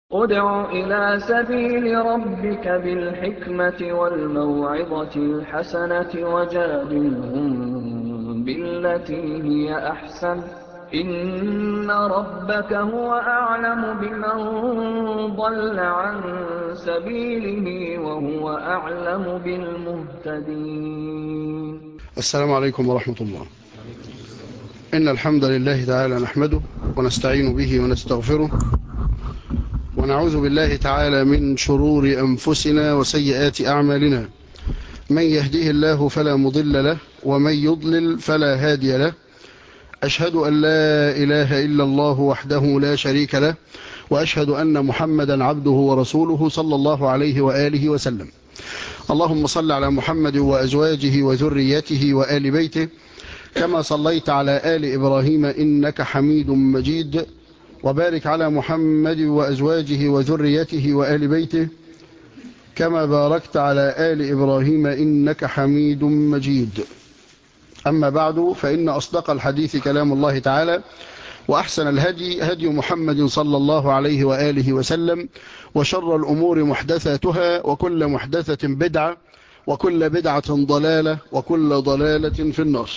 ادْعُ إِلَىٰ سَبِيلِ رَبِّكَ بِالْحِكْمَةِ وَالْمَوْعِظَةِ الْحَسَنَةِ وَجَادِلْهُم بِالَّتِي هِيَ أَحْسَنُ ۚ إِنَّ رَبَّكَ هُوَ أَعْلَمُ بِمَن ضَلَّ عَن سَبِيلِهِ وَهُوَ أَعْلَمُ بِالْمُهْتَدِينَ السلام عليكم ورحمة الله إن الحمد لله تعالى نحمده ونستعين به ونستغفره ونعوذ بالله تعالى من شرور أنفسنا وسيئات أعمالنا من يهديه الله فلا مضل له ومن يضلل فلا هادي له أشهد أن لا إله إلا الله وحده لا شريك له وأشهد أن محمدا عبده ورسوله صلى الله عليه وآله وسلم اللهم صل على محمد وأزواجه وذريته وآل بيته كما صليت على آل إبراهيم إنك حميد مجيد وبارك على محمد وأزواجه وذريته وآل بيته كما باركت على آل إبراهيم إنك حميد مجيد أما بعد فإن أصدق الحديث كلام الله تعالى وأحسن الهدي هدي محمد صلى الله عليه وآله وسلم وشر الأمور محدثاتها وكل محدثة بدعة وكل بدعة ضلالة وكل ضلالة في النار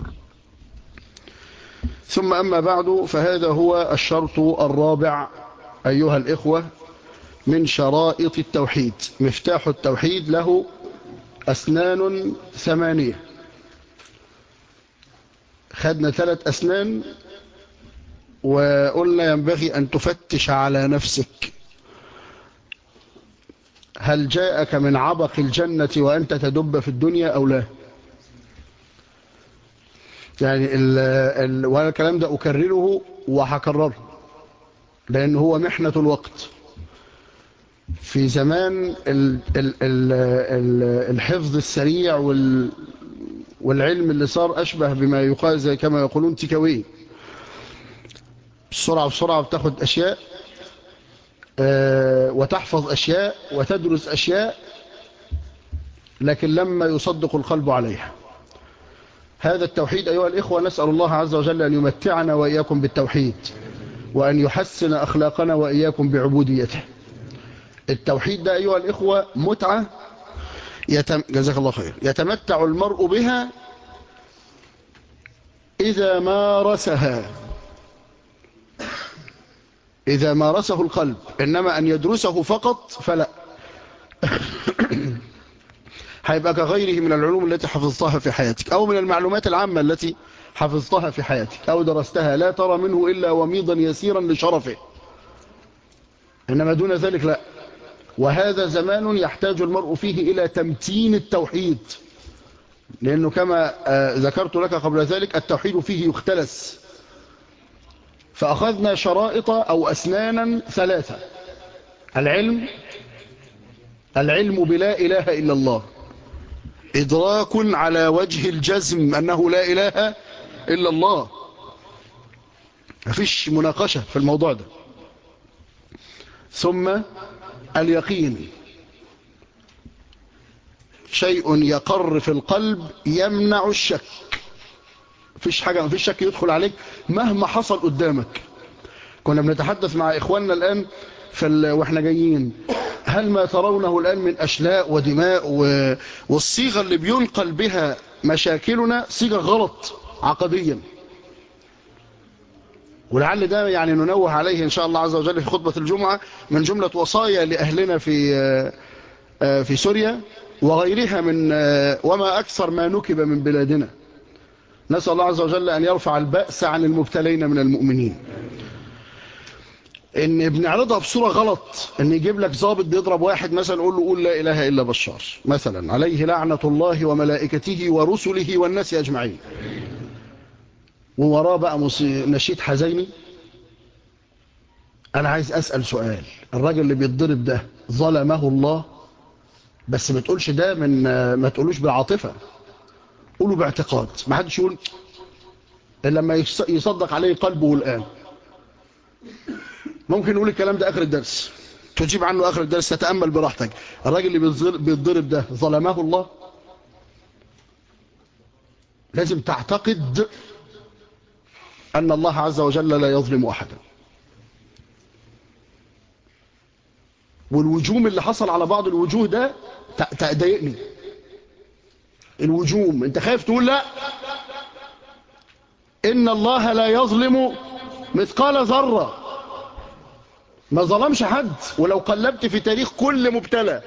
ثم أما بعد فهذا هو الشرط الرابع أيها الإخوة من شرائط التوحيد مفتاح التوحيد له أسنان ثمانية خدنا ثلاث أسنان وقلنا ينبغي أن تفتش على نفسك هل جاءك من عبق الجنة وأنت تدب في الدنيا أو لا يعني ال ال وانا الكلام ده أكرره وهكرره لأن هو محنة الوقت في زمان ال ال ال ال الحفظ السريع وال والعلم اللي صار أشبه بما يقال زي كما يقولون تكوي بسرعة بسرعة بتاخد أشياء أه وتحفظ أشياء وتدرس أشياء لكن لما يصدق القلب عليها هذا التوحيد أيها الإخوة نسأل الله عز وجل أن يمتعنا وإياكم بالتوحيد وأن يحسن أخلاقنا وإياكم بعبوديته التوحيد ده أيها الإخوة متعة يتم... جزاك الله خير يتمتع المرء بها إذا مارسها إذا مارسه القلب إنما أن يدرسه فقط فلا هيبقى كغيره من العلوم التي حفظتها في حياتك أو من المعلومات العامة التي حفظتها في حياتك أو درستها لا ترى منه إلا وميضا يسيرا لشرفه إنما دون ذلك لا وهذا زمان يحتاج المرء فيه إلى تمتين التوحيد لأنه كما ذكرت لك قبل ذلك التوحيد فيه يختلس فأخذنا شرائط أو أسنانا ثلاثة العلم العلم بلا إله إلا الله إدراك على وجه الجزم أنه لا إله إلا الله مفيش مناقشة في الموضوع ده ثم اليقين شيء يقر في القلب يمنع الشك مفيش حاجة مفيش شك يدخل عليك مهما حصل قدامك كنا بنتحدث مع إخواننا الآن في ال... واحنا جايين هل ما ترونه الآن من أشلاء ودماء و... والصيغة اللي بينقل بها مشاكلنا صيغة غلط عقديا ولعل ده يعني ننوه عليه إن شاء الله عز وجل في خطبة الجمعة من جملة وصايا لأهلنا في في سوريا وغيرها من وما أكثر ما نكب من بلادنا نسأل الله عز وجل أن يرفع البأس عن المبتلين من المؤمنين ان بنعرضها بصورة غلط ان يجيب لك ضابط بيضرب واحد مثلا يقول له قول لا اله الا بشار مثلا عليه لعنة الله وملائكته ورسله والناس اجمعين ووراه بقى نشيد حزيني انا عايز اسأل سؤال الراجل اللي بيتضرب ده ظلمه الله بس ما تقولش ده من ما تقولوش بالعاطفة قوله باعتقاد ما حدش يقول الا لما يصدق عليه قلبه الان ممكن نقول الكلام ده آخر الدرس تجيب عنه آخر الدرس تتأمل براحتك الراجل اللي بيتضرب ده ظلمه الله لازم تعتقد أن الله عز وجل لا يظلم أحدا والوجوم اللي حصل على بعض الوجوه ده تضايقني الوجوم انت خايف تقول لا ان الله لا يظلم مثقال ذرة ما ظلمش حد ولو قلبت في تاريخ كل مبتلى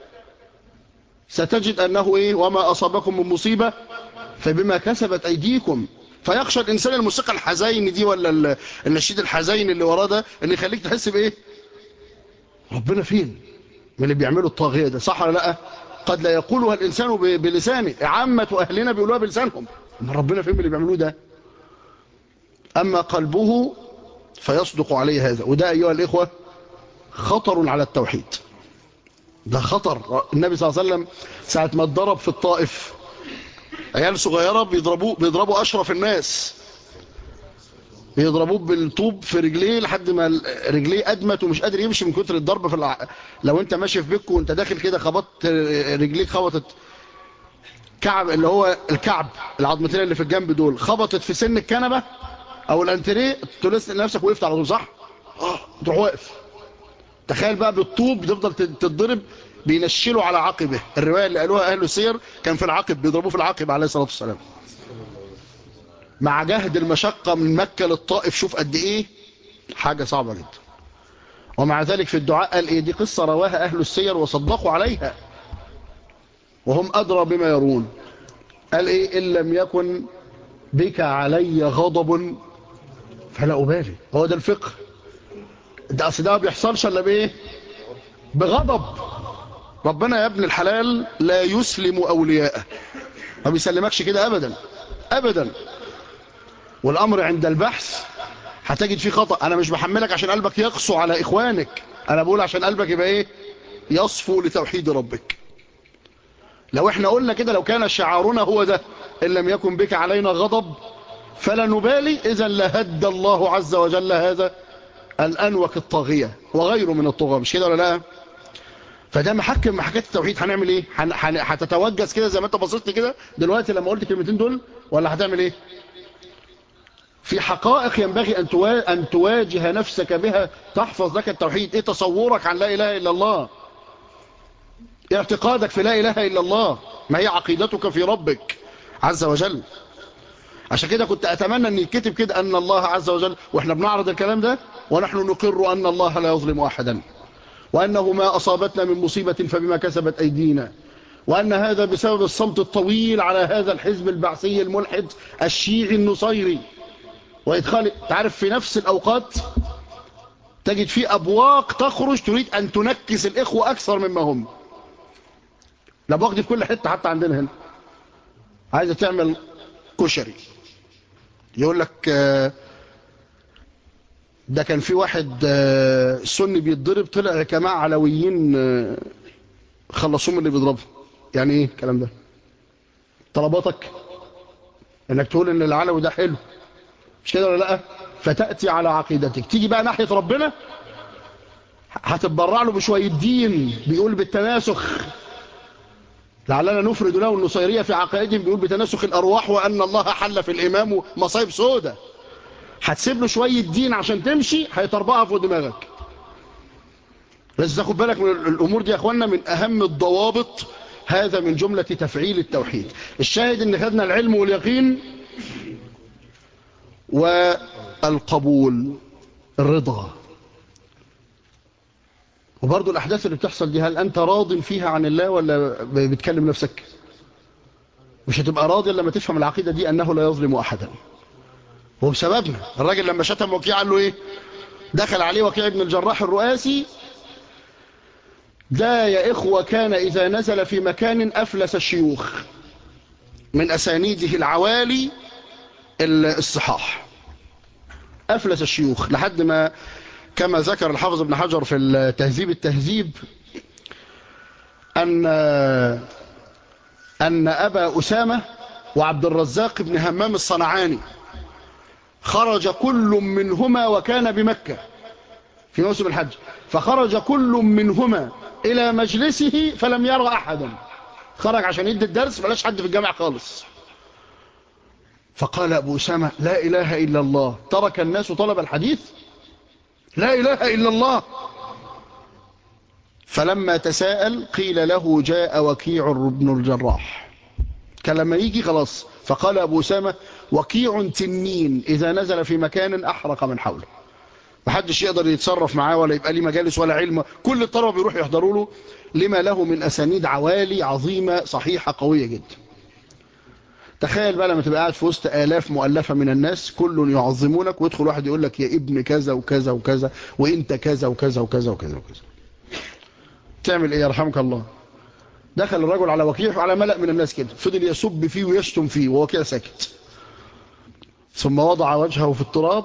ستجد انه ايه وما اصابكم من مصيبة فبما كسبت ايديكم فيخشى الانسان الموسيقى الحزين دي ولا النشيد الحزين اللي وراه ده ان يخليك تحس بايه ربنا فين من اللي بيعملوا الطاغية ده صح ولا لا قد لا يقولها الإنسان بلسانه عامة أهلنا بيقولوها بلسانهم ما ربنا فين من اللي بيعملوه ده أما قلبه فيصدق عليه هذا وده أيها الإخوة خطر على التوحيد ده خطر النبي صلى الله عليه وسلم ساعة ما اتضرب في الطائف عيال صغيرة بيضربوا, بيضربوا أشرف الناس بيضربوه بالطوب في رجليه لحد ما رجليه أدمت ومش قادر يمشي من كتر الضرب في الع... لو انت ماشي في بيتكم وانت داخل كده خبطت رجليك خبطت كعب اللي هو الكعب العظمتين اللي في الجنب دول خبطت في سن الكنبة او الانتريه تلس نفسك وقفت على طول صح اه تروح واقف تخيل بقى بالطوب تفضل تتضرب بينشلوا على عقبه الرواية اللي قالوها اهل السير كان في العقب بيضربوه في العقب عليه الصلاة والسلام مع جهد المشقة من مكة للطائف شوف قد ايه حاجة صعبة جدا ومع ذلك في الدعاء قال ايه دي قصة رواها اهل السير وصدقوا عليها وهم ادرى بما يرون قال ايه ان لم يكن بك علي غضب فلا ابالي هو ده الفقه ده اصل ده ما بيحصلش الا بايه بغضب ربنا يا ابن الحلال لا يسلم اولياءه ما بيسلمكش كده ابدا ابدا والامر عند البحث هتجد فيه خطأ انا مش بحملك عشان قلبك يقسو على اخوانك انا بقول عشان قلبك يبقى ايه يصفو لتوحيد ربك لو احنا قلنا كده لو كان شعارنا هو ده ان لم يكن بك علينا غضب فلا نبالي اذا لهد الله عز وجل هذا الانوك الطاغية وغيره من الطغاة مش كده ولا لا فده محكم محكات التوحيد هنعمل ايه هتتوجس كده زي ما انت بصيت كده دلوقتي لما قلت الكلمتين دول ولا هتعمل ايه في حقائق ينبغي أن أن تواجه نفسك بها تحفظ لك التوحيد إيه تصورك عن لا إله إلا الله اعتقادك في لا إله إلا الله ما هي عقيدتك في ربك عز وجل عشان كده كنت أتمنى أن يكتب كده أن الله عز وجل وإحنا بنعرض الكلام ده ونحن نقر أن الله لا يظلم أحدا وأنه ما أصابتنا من مصيبة فبما كسبت أيدينا وأن هذا بسبب الصمت الطويل على هذا الحزب البعثي الملحد الشيعي النصيري وإدخال تعرف في نفس الأوقات تجد في أبواق تخرج تريد أن تنكس الإخوة أكثر مما هم الأبواق دي في كل حتة حتى عندنا هنا عايزة تعمل كشري يقول لك ده كان في واحد سني بيتضرب طلع جماعة علويين خلصوهم اللي بيضربهم يعني ايه الكلام ده طلباتك انك تقول ان العلوي ده حلو مش كده ولا لا فتأتي على عقيدتك تيجي بقى ناحية ربنا هتتبرع له بشوية دين بيقول بالتناسخ لعلنا نفرد له النصيرية في عقائدهم بيقول بتناسخ الأرواح وأن الله حل في الإمام مصايب سودة هتسيب له شوية دين عشان تمشي هيطربقها فوق دماغك بس تاخد بالك من الأمور دي يا أخوانا من أهم الضوابط هذا من جملة تفعيل التوحيد الشاهد ان خدنا العلم واليقين والقبول الرضا وبرضو الأحداث اللي بتحصل دي هل أنت راض فيها عن الله ولا بتكلم نفسك مش هتبقى راضي لما تفهم العقيدة دي أنه لا يظلم أحدا هو بسببنا الراجل لما شتم وكيع قال له إيه دخل عليه وكيع ابن الجراح الرؤاسي ده يا إخوة كان إذا نزل في مكان أفلس الشيوخ من أسانيده العوالي الصحاح أفلس الشيوخ لحد ما كما ذكر الحافظ ابن حجر في التهذيب التهذيب أن أن أبا أسامة وعبد الرزاق بن همام الصنعاني خرج كل منهما وكان بمكة في موسم الحج فخرج كل منهما إلى مجلسه فلم يرى أحدا خرج عشان يدي الدرس فلاش حد في الجامع خالص فقال أبو أسامة لا إله إلا الله ترك الناس طلب الحديث لا إله إلا الله فلما تساءل قيل له جاء وكيع بن الجراح كان لما يجي خلاص فقال أبو سامة وكيع تنين إذا نزل في مكان أحرق من حوله محدش يقدر يتصرف معاه ولا يبقى ليه مجالس ولا علم كل الطلبة بيروح يحضروا له لما له من أسانيد عوالي عظيمة صحيحة قوية جدا تخيل بقى لما تبقى قاعد في وسط آلاف مؤلفة من الناس كل يعظمونك ويدخل واحد يقول لك يا ابن كذا وكذا وكذا وانت كذا وكذا وكذا وكذا وكذا تعمل ايه يرحمك الله دخل الرجل على وكيع وعلى ملأ من الناس كده فضل يسب فيه ويشتم فيه ووكيع ساكت ثم وضع وجهه في التراب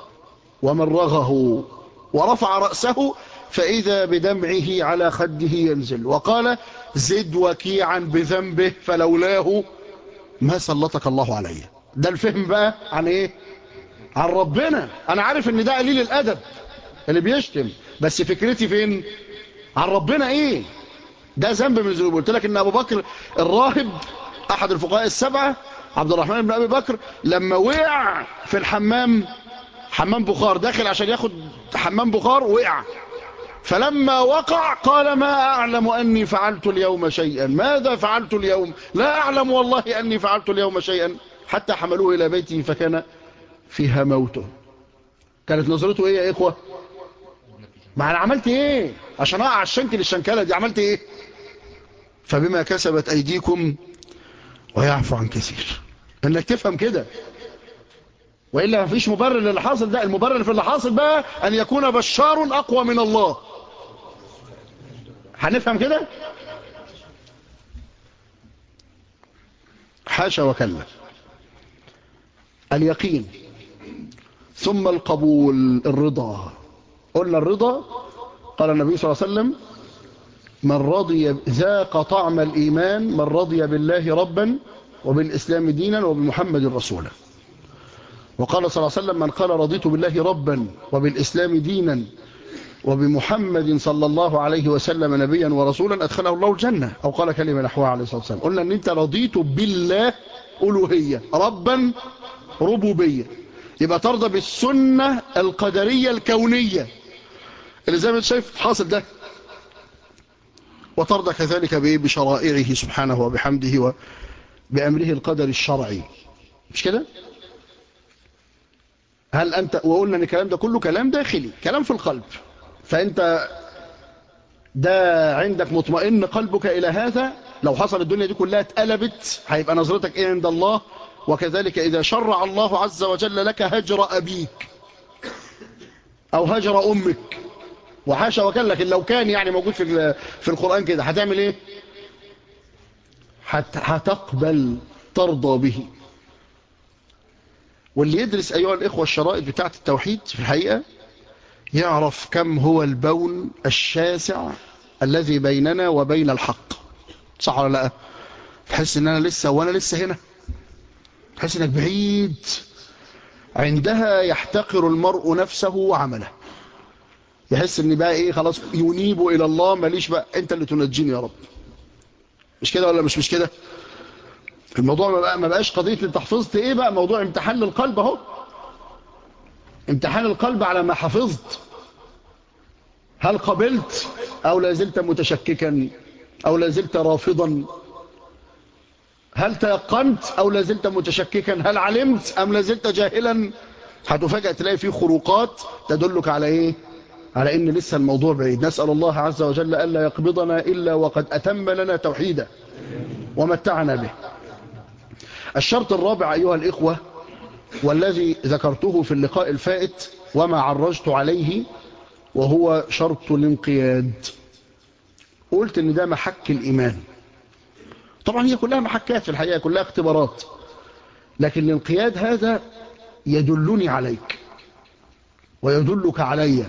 ومرغه ورفع رأسه فإذا بدمعه على خده ينزل وقال زد وكيعا بذنبه فلولاه ما سلطك الله علي ده الفهم بقى عن ايه عن ربنا انا عارف ان ده قليل الادب اللي بيشتم بس فكرتي فين عن ربنا ايه ده ذنب من الذنوب قلت لك ان ابو بكر الراهب احد الفقهاء السبعه عبد الرحمن بن ابي بكر لما وقع في الحمام حمام بخار داخل عشان ياخد حمام بخار وقع فلما وقع قال ما أعلم أني فعلت اليوم شيئا ماذا فعلت اليوم لا أعلم والله أني فعلت اليوم شيئا حتى حملوه إلى بيته فكان فيها موته كانت نظرته إيه يا إخوة ما أنا عملت إيه عشان أقع الشنك للشنكلة دي عملت إيه فبما كسبت أيديكم ويعفو عن كثير انك تفهم كده وإلا ما فيش مبرر للي حاصل ده المبرر في اللي حاصل بقى أن يكون بشار أقوى من الله هنفهم كده حاشا وكلا اليقين ثم القبول الرضا قلنا الرضا قال النبي صلى الله عليه وسلم من رضي ذاق طعم الإيمان من رضي بالله ربا وبالإسلام دينا وبمحمد رسولا وقال صلى الله عليه وسلم من قال رضيت بالله ربا وبالإسلام دينا وبمحمد صلى الله عليه وسلم نبيا ورسولا أدخله الله الجنة أو قال كلمة نحوها عليه الصلاة والسلام قلنا أن أنت رضيت بالله ألوهية ربا ربوبية يبقى ترضى بالسنة القدرية الكونية اللي زي ما انت شايف حاصل ده وترضى كذلك بشرائعه سبحانه وبحمده وبأمره القدر الشرعي مش كده هل أنت وقلنا أن الكلام ده كله كلام داخلي كلام في القلب فأنت ده عندك مطمئن قلبك إلى هذا لو حصل الدنيا دي كلها اتقلبت هيبقى نظرتك إيه عند الله وكذلك إذا شرع الله عز وجل لك هجر أبيك أو هجر أمك وحاشا وكان لكن لو كان يعني موجود في في القرآن كده هتعمل إيه هت هتقبل ترضى به واللي يدرس أيها الإخوة الشرائط بتاعة التوحيد في الحقيقة يعرف كم هو البون الشاسع الذي بيننا وبين الحق صح ولا لا تحس ان انا لسه وانا لسه هنا تحس انك بعيد عندها يحتقر المرء نفسه وعمله يحس ان بقى ايه خلاص ينيب الى الله ماليش بقى انت اللي تنجيني يا رب مش كده ولا مش مش كده الموضوع ما, بقى ما بقاش قضية انت حفظت ايه بقى موضوع امتحان للقلب اهو امتحان القلب على ما حفظت هل قبلت او لا زلت متشككا او لا زلت رافضا هل تيقنت او لا زلت متشككا هل علمت ام لا زلت جاهلا هتفاجأ تلاقي فيه خروقات تدلك على ايه على ان لسه الموضوع بعيد نسأل الله عز وجل ألا يقبضنا إلا وقد أتم لنا توحيده ومتعنا به الشرط الرابع أيها الإخوة والذي ذكرته في اللقاء الفائت وما عرجت عليه وهو شرط الانقياد قلت ان ده محك الإيمان طبعا هي كلها محكات في الحقيقة كلها اختبارات لكن الانقياد هذا يدلني عليك ويدلك علي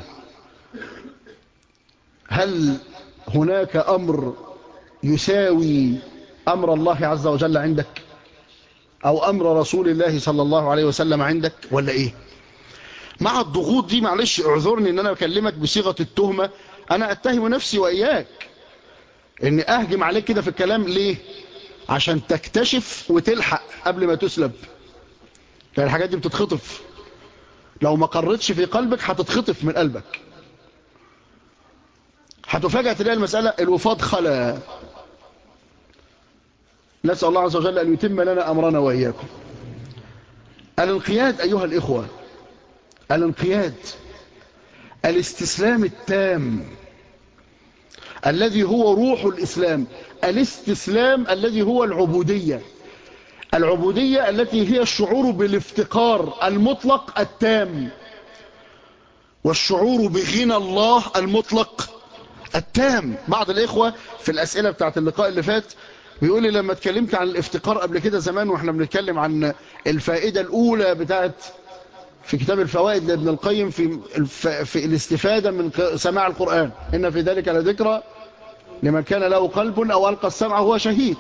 هل هناك أمر يساوي أمر الله عز وجل عندك أو أمر رسول الله صلى الله عليه وسلم عندك ولا إيه مع الضغوط دي معلش اعذرني ان انا بكلمك بصيغة التهمة انا اتهم نفسي واياك ان اهجم عليك كده في الكلام ليه عشان تكتشف وتلحق قبل ما تسلب يعني الحاجات دي بتتخطف لو ما قررتش في قلبك هتتخطف من قلبك هتفاجأ تلاقي المسألة الوفاض خلا نسأل الله عز وجل أن يتم لنا أمرنا وإياكم الانقياد أيها الإخوة الانقياد الاستسلام التام الذي هو روح الإسلام الاستسلام الذي هو العبودية العبودية التي هي الشعور بالافتقار المطلق التام والشعور بغنى الله المطلق التام بعض الإخوة في الأسئلة بتاعت اللقاء اللي فات بيقول لي لما اتكلمت عن الافتقار قبل كده زمان واحنا بنتكلم عن الفائدة الأولى بتاعت في كتاب الفوائد لابن القيم في في الاستفادة من سماع القرآن إن في ذلك لذكرى لمن كان له قلب أو ألقى السمع هو شهيد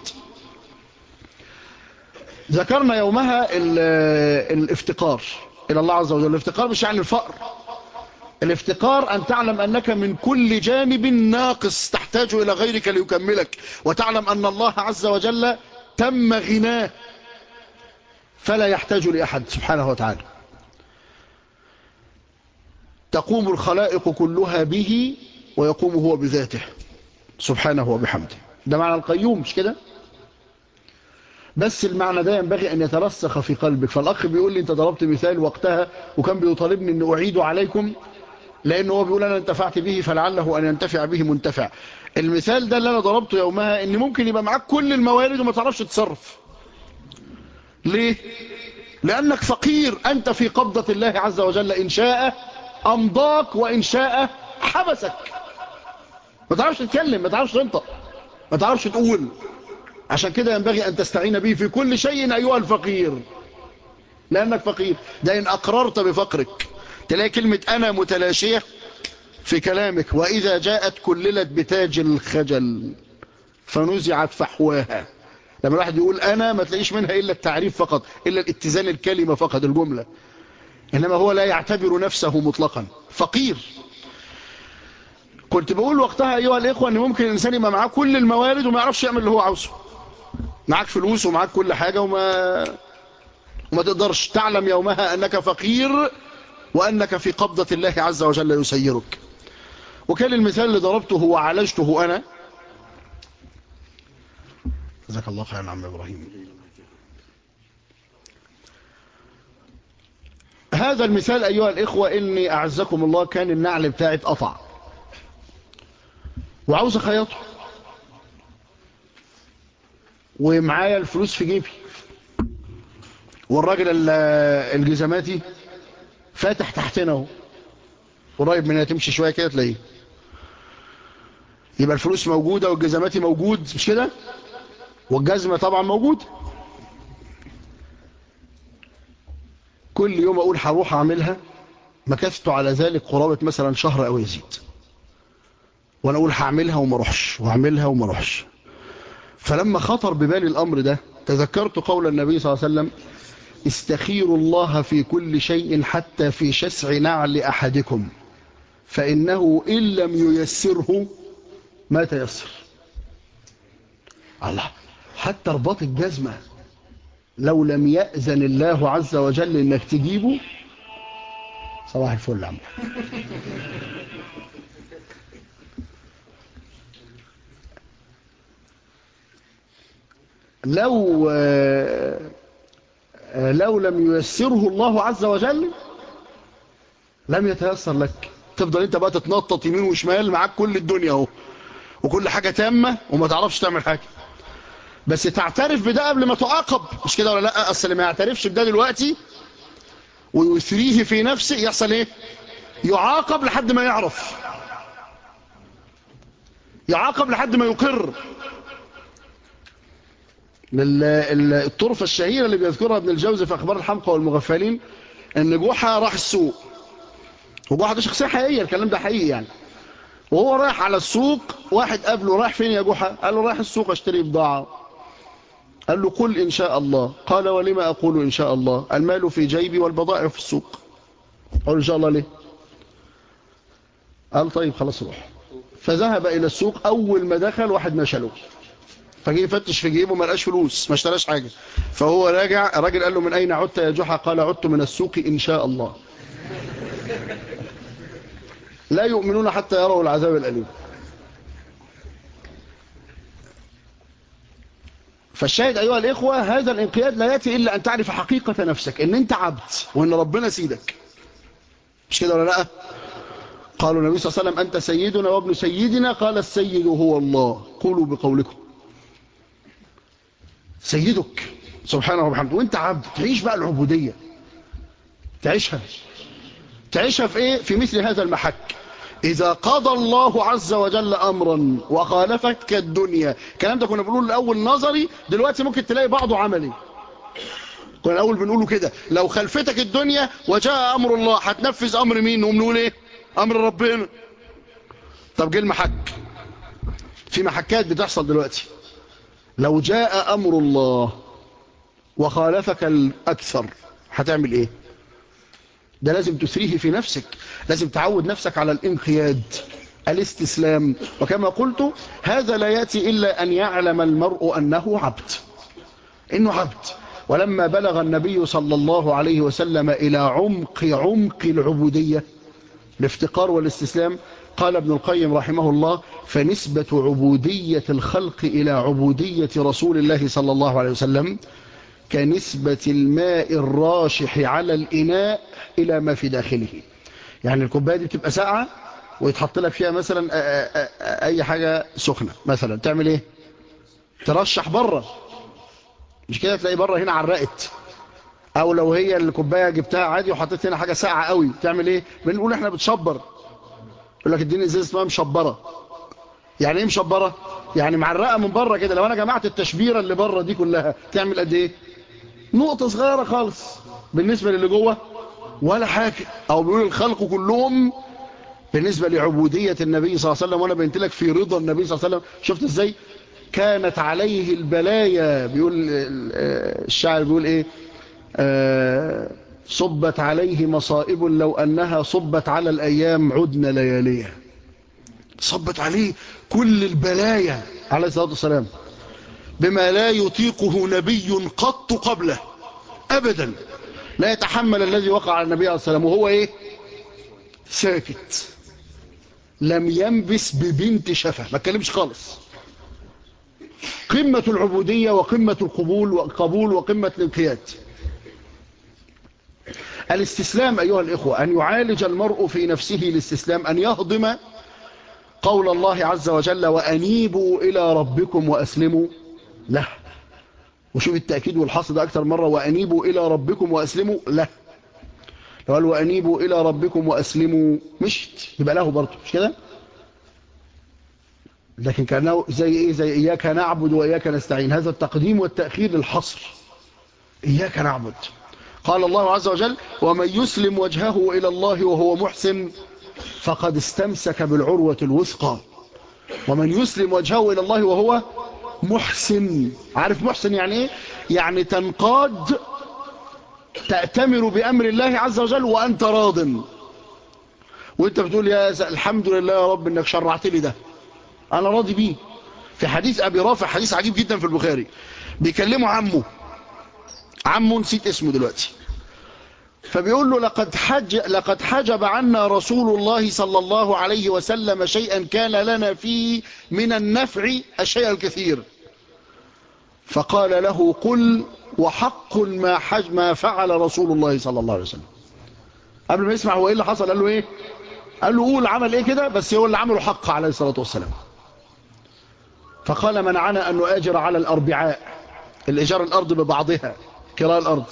ذكرنا يومها الافتقار إلى الله عز وجل الافتقار مش يعني الفقر الافتقار أن تعلم أنك من كل جانب ناقص تحتاج إلى غيرك ليكملك وتعلم أن الله عز وجل تم غناه فلا يحتاج لأحد سبحانه وتعالى تقوم الخلائق كلها به ويقوم هو بذاته سبحانه وبحمده ده معنى القيوم مش كده بس المعنى ده ينبغي أن يترسخ في قلبك فالأخ بيقول لي أنت ضربت مثال وقتها وكان بيطالبني أن أعيده عليكم لأنه هو بيقول أنا انتفعت به فلعله أن ينتفع به منتفع المثال ده اللي أنا ضربته يومها أن ممكن يبقى معاك كل الموارد وما تعرفش تتصرف ليه؟ لأنك فقير أنت في قبضة الله عز وجل إن شاء أمضاك وإن شاء حبسك ما تعرفش تتكلم ما تعرفش تنطق ما تعرفش تقول عشان كده ينبغي أن تستعين به في كل شيء أيها الفقير لأنك فقير ده إن أقررت بفقرك تلاقي كلمة أنا متلاشية في كلامك وإذا جاءت كللت بتاج الخجل فنزعت فحواها لما الواحد يقول أنا ما تلاقيش منها إلا التعريف فقط إلا الاتزان الكلمة فقط الجملة إنما هو لا يعتبر نفسه مطلقا فقير كنت بقول وقتها أيها الإخوة أن ممكن الإنسان يبقى معاه كل الموارد وما يعرفش يعمل اللي هو عاوزه معاك فلوس ومعاك كل حاجة وما وما تقدرش تعلم يومها أنك فقير وأنك في قبضة الله عز وجل يسيرك وكان المثال اللي ضربته وعالجته أنا جزاك الله خيرا عم إبراهيم هذا المثال أيها الإخوة إني أعزكم الله كان النعل بتاعي اتقطع وعاوز أخيطه ومعايا الفلوس في جيبي والراجل الجزماتي فاتح تحتنا اهو قريب منها تمشي شويه كده تلاقيه يبقى الفلوس موجوده والجزماتي موجود مش كده والجزمه طبعا موجود كل يوم اقول هروح اعملها مكثت على ذلك قرابه مثلا شهر او يزيد وانا اقول هعملها وما اروحش واعملها وما اروحش فلما خطر ببالي الامر ده تذكرت قول النبي صلى الله عليه وسلم استخيروا الله في كل شيء حتى في شسع نعل أحدكم فإنه إن لم ييسره ما تيسر الله حتى رباط الجزمة لو لم يأذن الله عز وجل إنك تجيبه صباح الفل عم لو لو لم ييسره الله عز وجل لم يتيسر لك تفضل انت بقى تتنطط يمين وشمال معاك كل الدنيا اهو وكل حاجة تامة وما تعرفش تعمل حاجة بس تعترف بده قبل ما تعاقب مش كده ولا لا اصل ما يعترفش بده دلوقتي ويثريه في نفسه يحصل ايه يعاقب لحد ما يعرف يعاقب لحد ما يقر الطرفة الشهيرة اللي بيذكرها ابن الجوزي في أخبار الحمقى والمغفلين أن جحا راح السوق وجحا ده شخصية حقيقية الكلام ده حقيقي يعني وهو رايح على السوق واحد قابله رايح فين يا جحا قال له رايح السوق اشتري بضاعة قال له قل إن شاء الله قال ولما أقول إن شاء الله المال في جيبي والبضائع في السوق قال إن شاء الله ليه قال طيب خلاص روح فذهب إلى السوق أول ما دخل واحد نشله فجي يفتش في جيبه ما لقاش فلوس ما اشتراش حاجة فهو راجع الراجل قال له من أين عدت يا جحا قال عدت من السوق إن شاء الله لا يؤمنون حتى يروا العذاب الأليم فالشاهد أيها الإخوة هذا الانقياد لا يأتي إلا أن تعرف حقيقة نفسك إن أنت عبد وإن ربنا سيدك مش كده ولا لا قالوا النبي صلى الله عليه وسلم أنت سيدنا وابن سيدنا قال السيد هو الله قولوا بقولكم سيدك سبحانه وبحمده وانت عبد تعيش بقى العبودية تعيشها تعيشها في ايه في مثل هذا المحك إذا قضى الله عز وجل أمرا وخالفتك الدنيا الكلام ده كنا بنقول الأول نظري دلوقتي ممكن تلاقي بعضه عملي كنا الأول بنقوله كده لو خلفتك الدنيا وجاء أمر الله هتنفذ أمر مين نقوم نقول إيه أمر ربنا طب جه المحك في محكات بتحصل دلوقتي لو جاء أمر الله وخالفك الأكثر هتعمل إيه ده لازم تسريه في نفسك لازم تعود نفسك على الانقياد الاستسلام وكما قلت هذا لا يأتي إلا أن يعلم المرء أنه عبد إنه عبد ولما بلغ النبي صلى الله عليه وسلم إلى عمق عمق العبودية الافتقار والاستسلام قال ابن القيم رحمه الله فنسبة عبودية الخلق إلى عبودية رسول الله صلى الله عليه وسلم كنسبة الماء الراشح على الإناء إلى ما في داخله يعني الكوباية دي بتبقى ساقعة ويتحط لك فيها مثلا أي حاجة سخنة مثلا تعمل إيه ترشح بره مش كده تلاقي بره هنا عرقت أو لو هي الكوباية جبتها عادي وحطيت هنا حاجة ساقعة قوي تعمل إيه بنقول إحنا بتشبر يقول لك اديني ازازه اسمها مشبره يعني ايه مشبره يعني معرقه من بره كده لو انا جمعت التشبيره اللي بره دي كلها تعمل قد ايه نقطه صغيره خالص بالنسبه للي جوه ولا حاجه او بيقول الخلق كلهم بالنسبه لعبوديه النبي صلى الله عليه وسلم وانا بنت لك في رضا النبي صلى الله عليه وسلم شفت ازاي كانت عليه البلايا بيقول الشاعر بيقول ايه آه صبت عليه مصائب لو أنها صبت على الأيام عدن لياليها صبت عليه كل البلايا عليه الصلاة والسلام بما لا يطيقه نبي قط قبله أبدا لا يتحمل الذي وقع على النبي عليه الصلاة والسلام وهو إيه ساكت لم ينبس ببنت شفة ما اتكلمش خالص قمة العبودية وقمة القبول وقبول وقمة الانقياد الاستسلام أيها الإخوة أن يعالج المرء في نفسه الاستسلام أن يهضم قول الله عز وجل وأنيبوا إلى ربكم وأسلموا له وشوف التأكيد والحصر ده أكثر مرة وأنيبوا إلى ربكم وأسلموا له لو قال وأنيبوا إلى ربكم وأسلموا مش يبقى له برضه مش كده لكن كانه زي إيه زي إياك نعبد وإياك نستعين هذا التقديم والتأخير للحصر إياك نعبد قال الله عز وجل ومن يسلم وجهه إلى الله وهو محسن فقد استمسك بالعروة الوثقى ومن يسلم وجهه إلى الله وهو محسن عارف محسن يعني ايه يعني تنقاد تأتمر بأمر الله عز وجل وأنت راض وانت بتقول يا الحمد لله يا رب انك شرعت لي ده انا راضي بيه في حديث ابي رافع حديث عجيب جدا في البخاري بيكلموا عمه عمه نسيت اسمه دلوقتي فبيقول له لقد, حج لقد حجب عنا رسول الله صلى الله عليه وسلم شيئا كان لنا فيه من النفع الشيء الكثير فقال له قل وحق ما, حج ما فعل رسول الله صلى الله عليه وسلم قبل ما يسمع هو ايه اللي حصل قال له ايه قال له قول عمل ايه كده بس هو اللي عمله حق عليه الصلاة والسلام فقال منعنا أن نؤجر على الأربعاء الإجار الأرض ببعضها كراء الأرض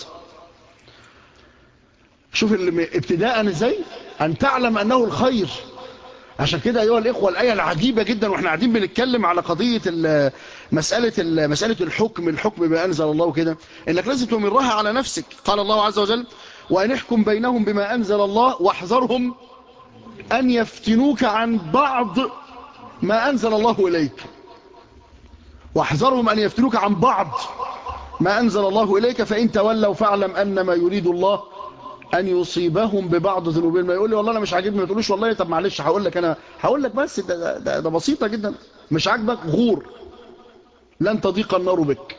شوف ابتداء ازاي أن تعلم أنه الخير عشان كده أيها الإخوة الآية العجيبة جدا وإحنا قاعدين بنتكلم على قضية مسألة, مسألة الحكم الحكم بما أنزل الله كده إنك لازم تمرها على نفسك قال الله عز وجل وأن احكم بينهم بما أنزل الله واحذرهم أن يفتنوك عن بعض ما أنزل الله إليك واحذرهم أن يفتنوك عن بعض ما أنزل الله إليك فإن تولوا فاعلم أن ما يريد الله أن يصيبهم ببعض ذنوبهم ما يقول لي والله أنا مش عاجبني ما تقولوش والله طب معلش هقول لك أنا هقول لك بس ده, ده, ده بسيطة جدا مش عاجبك غور لن تضيق النار بك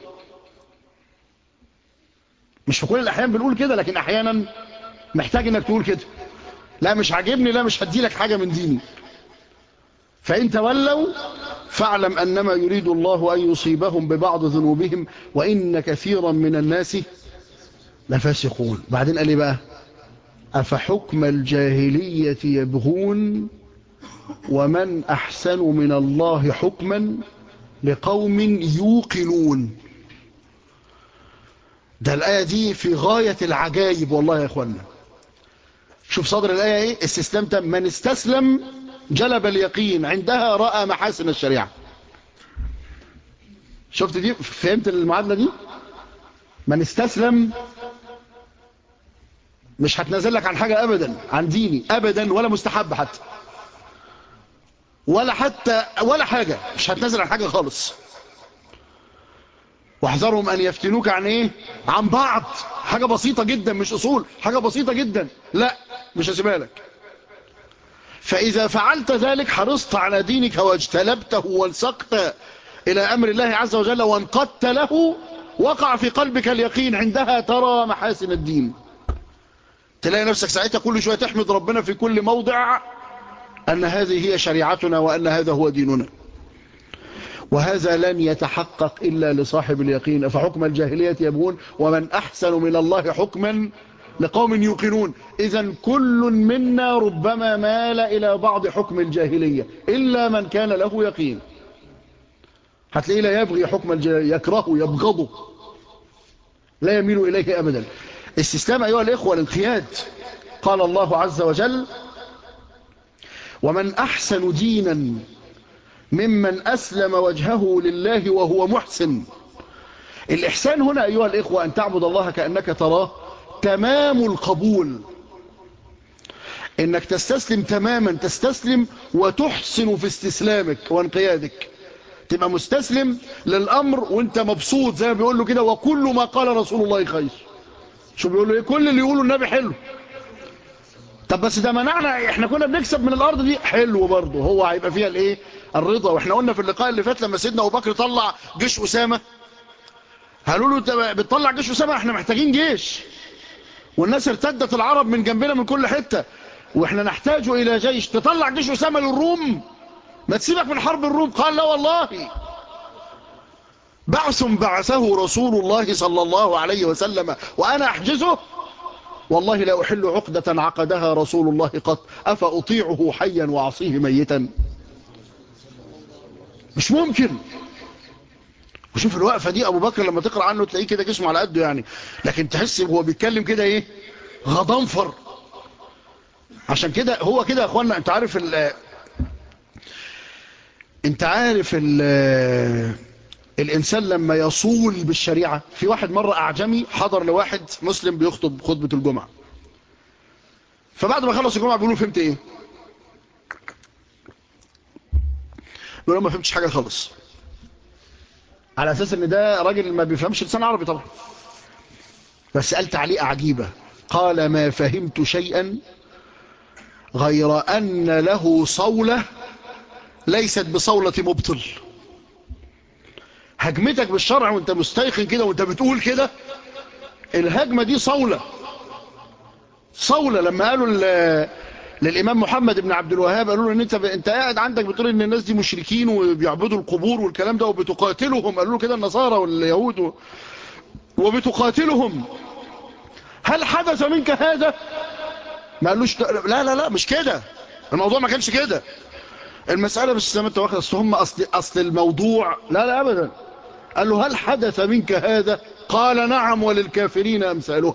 مش في كل الأحيان بنقول كده لكن أحيانا محتاج إنك تقول كده لا مش عاجبني لا مش هدي لك حاجة من ديني فإن تولوا فاعلم أنما يريد الله أن يصيبهم ببعض ذنوبهم وإن كثيرا من الناس لفاسقون بعدين قال لي بقى أفحكم الجاهلية يبغون ومن أحسن من الله حكما لقوم يوقنون ده الآية دي في غاية العجائب والله يا أخوانا شوف صدر الآية إيه استسلام تم من استسلم جلب اليقين عندها رأى محاسن الشريعة شفت دي فهمت المعادلة دي من استسلم مش هتنزل لك عن حاجة أبدا عن ديني أبدا ولا مستحب حتى ولا حتى ولا حاجة مش هتنزل عن حاجة خالص واحذرهم أن يفتنوك عن إيه عن بعض حاجة بسيطة جدا مش أصول حاجة بسيطة جدا لا مش هسيبها لك فإذا فعلت ذلك حرصت على دينك واجتلبته والسقت إلى أمر الله عز وجل وانقدت له وقع في قلبك اليقين عندها ترى محاسن الدين تلاقي نفسك ساعتها كل شوية تحمد ربنا في كل موضع أن هذه هي شريعتنا وأن هذا هو ديننا وهذا لن يتحقق إلا لصاحب اليقين أفحكم الجاهلية يبغون ومن أحسن من الله حكما لقوم يوقنون إذا كل منا ربما مال إلى بعض حكم الجاهلية إلا من كان له يقين هتلاقيه لا يبغي حكم الجاهلية يكرهه يبغضه لا يميل إليه أبدا استسلام أيها الإخوة الانقياد قال الله عز وجل ومن أحسن دينا ممن أسلم وجهه لله وهو محسن الإحسان هنا أيها الإخوة أن تعبد الله كأنك تراه تمام القبول إنك تستسلم تماما تستسلم وتحسن في استسلامك وانقيادك تبقى مستسلم للأمر وانت مبسوط زي ما بيقول له كده وكل ما قال رسول الله خير شو بيقول له ايه كل اللي يقوله النبي حلو طب بس ده منعنا احنا كنا بنكسب من الارض دي حلو برضه هو هيبقى فيها الايه الرضا واحنا قلنا في اللقاء اللي فات لما سيدنا ابو بكر طلع جيش اسامه قالوا له انت بتطلع جيش اسامه احنا محتاجين جيش والناس ارتدت العرب من جنبنا من كل حته واحنا نحتاج الى جيش تطلع جيش اسامه للروم ما تسيبك من حرب الروم قال لا والله بعث بعثه رسول الله صلى الله عليه وسلم وأنا أحجزه والله لا أحل عقدة عقدها رسول الله قط أفأطيعه حيا وعصيه ميتا مش ممكن وشوف الوقفة دي أبو بكر لما تقرأ عنه تلاقيه كده جسمه على قده يعني لكن تحس هو بيتكلم كده إيه غضنفر عشان كده هو كده يا أخوانا أنت عارف ال أنت عارف ال الإنسان لما يصول بالشريعة في واحد مرة أعجمي حضر لواحد مسلم بيخطب خطبة الجمعة فبعد ما خلص الجمعة بيقولوا فهمت إيه بيقولوا ما فهمتش حاجة خالص على أساس إن ده راجل ما بيفهمش لسان عربي طبعا بس قال تعليقة عجيبة قال ما فهمت شيئا غير أن له صولة ليست بصولة مبطل هجمتك بالشرع وانت مستيقن كده وانت بتقول كده الهجمة دي صولة صولة لما قالوا للإمام محمد بن عبد الوهاب قالوا له ان انت ب... انت قاعد عندك بتقول ان الناس دي مشركين وبيعبدوا القبور والكلام ده وبتقاتلهم قالوا له كده النصارى واليهود و... وبتقاتلهم هل حدث منك هذا ما قالوش لا لا لا مش كده الموضوع ما كانش كده المسألة مش زي ما انت واخد اصل هم اصل اصل الموضوع لا لا ابدا قال له هل حدث منك هذا قال نعم وللكافرين امثالها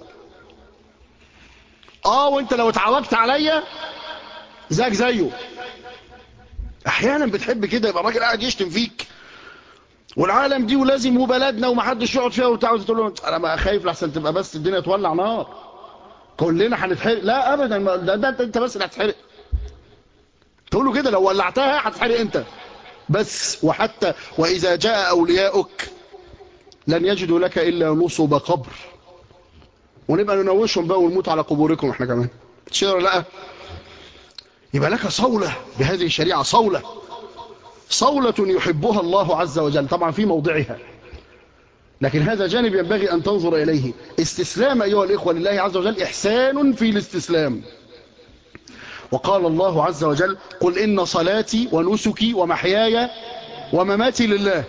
اه وانت لو اتعودت عليا زيك زيه احيانا بتحب كده يبقى الراجل قاعد يشتم فيك والعالم دي ولازم وبلدنا ومحدش يقعد فيها وبتاع تقول له انا ما خايف لحسن تبقى بس الدنيا تولع نار كلنا هنتحرق لا ابدا ده, ده انت بس اللي هتتحرق تقول له كده لو ولعتها هتتحرق انت بس وحتى واذا جاء اولياؤك لن يجدوا لك الا نصب قبر ونبقى ننوشهم بقى ونموت على قبوركم احنا كمان تشير لا يبقى لك صولة بهذه الشريعة صولة صولة يحبها الله عز وجل طبعا في موضعها لكن هذا جانب ينبغي أن تنظر إليه استسلام أيها الإخوة لله عز وجل إحسان في الاستسلام وقال الله عز وجل قل إن صلاتي ونسكي ومحياي ومماتي لله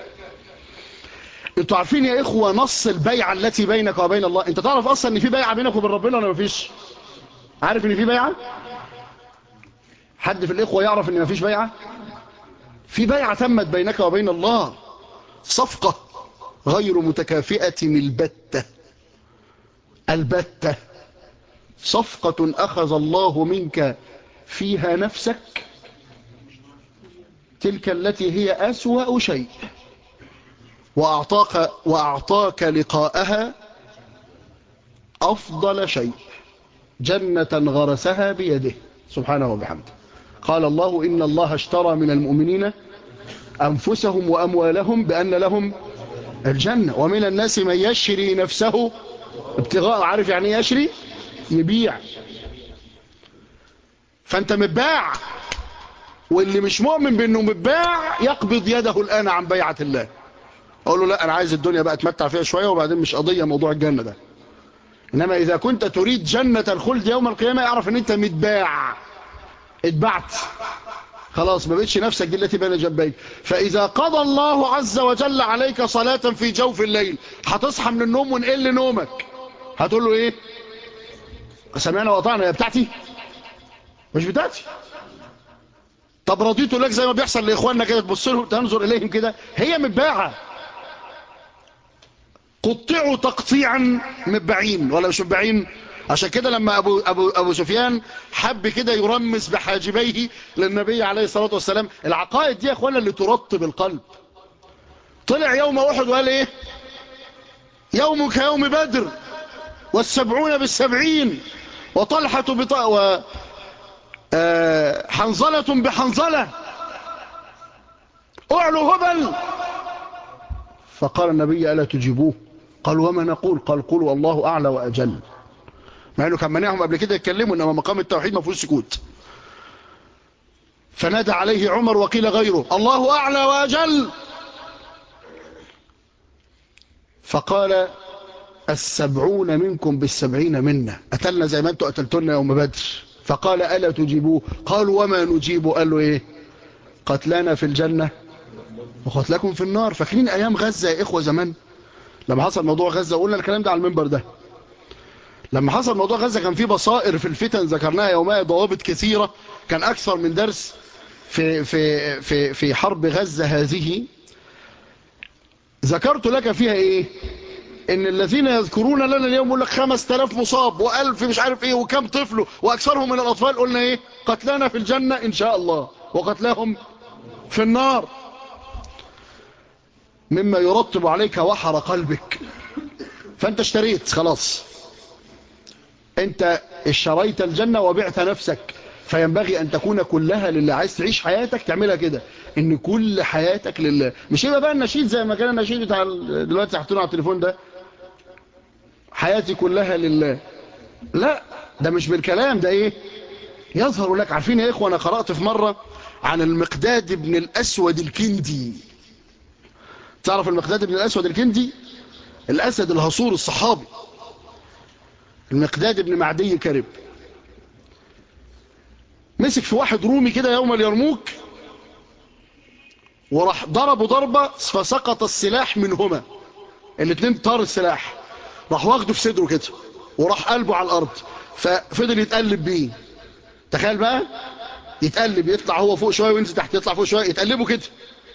انتوا عارفين يا اخوة نص البيعة التي بينك وبين الله انت تعرف اصلا ان في بيعة بينك وبين ربنا ولا مفيش عارف ان في بيعة حد في الاخوة يعرف ان مفيش بيعة في بيعة تمت بينك وبين الله صفقة غير متكافئة البتة البتة صفقة أخذ الله منك فيها نفسك تلك التي هي أسوأ شيء وأعطاك, وأعطاك لقاءها أفضل شيء جنة غرسها بيده سبحانه وبحمده قال الله إن الله اشترى من المؤمنين أنفسهم وأموالهم بأن لهم الجنة ومن الناس من يشري نفسه ابتغاء عارف يعني يشري يبيع فانت متباع واللي مش مؤمن بانه متباع يقبض يده الان عن بيعة الله اقول له لا انا عايز الدنيا بقى اتمتع فيها شوية وبعدين مش قضية موضوع الجنة ده انما اذا كنت تريد جنة الخلد يوم القيامة اعرف ان انت متباع اتبعت خلاص ما بقتش نفسك دي التي بين جنبيك فإذا قضى الله عز وجل عليك صلاة في جوف الليل هتصحى من النوم ونقل نومك هتقول له ايه سمعنا وطعنا يا بتاعتي مش بتاعتي طب رضيت لك زي ما بيحصل لإخواننا كده تبص لهم تنظر إليهم كده هي متباعة قطعوا تقطيعا متباعين ولا مش متباعين عشان كده لما أبو, أبو, أبو سفيان حب كده يرمز بحاجبيه للنبي عليه الصلاة والسلام العقائد دي يا أخوانا اللي ترطب القلب طلع يوم أحد وقال إيه يومك يوم بدر والسبعون بالسبعين وطلحة بطاء و آه حنظلة بحنظلة أعلوا هبل فقال النبي ألا تجيبوه قال وما نقول قال قولوا الله أعلى وأجل مع انه كان منعهم قبل كده يتكلموا انما مقام التوحيد ما فيهوش سكوت فنادى عليه عمر وقيل غيره الله اعلى واجل فقال السبعون منكم بالسبعين منا قتلنا زي ما انتم قتلتونا يوم بدر فقال الا تجيبوه قالوا وما نجيبه قال له ايه قتلانا في الجنه وقتلكم في النار فاكرين ايام غزه يا اخوه زمان لما حصل موضوع غزه وقلنا الكلام ده على المنبر ده لما حصل موضوع غزة كان في بصائر في الفتن ذكرناها يومها ضوابط كثيرة كان أكثر من درس في, في, في, في حرب غزة هذه ذكرت لك فيها إيه إن الذين يذكرون لنا اليوم يقول لك خمس تلاف مصاب وألف مش عارف إيه وكم طفل وأكثرهم من الأطفال قلنا إيه قتلانا في الجنة إن شاء الله وقتلاهم في النار مما يرطب عليك وحر قلبك فأنت اشتريت خلاص انت اشتريت الجنة وبعت نفسك فينبغي ان تكون كلها لله عايز تعيش حياتك تعملها كده ان كل حياتك لله مش يبقى بقى النشيد زي ما كان النشيد بتاع دلوقتي حاطينه على التليفون ده حياتي كلها لله لا ده مش بالكلام ده ايه يظهر لك عارفين يا اخوة انا قرأت في مرة عن المقداد بن الاسود الكندي تعرف المقداد بن الاسود الكندي الاسد الهصور الصحابي المقداد بن معدي كرب مسك في واحد رومي كده يوم اليرموك وراح ضربوا ضربة فسقط السلاح منهما الاثنين طار السلاح راح واخده في صدره كده وراح قلبه على الارض ففضل يتقلب بيه تخيل بقى يتقلب يطلع هو فوق شوية وينزل تحت يطلع فوق شوية يتقلبوا كده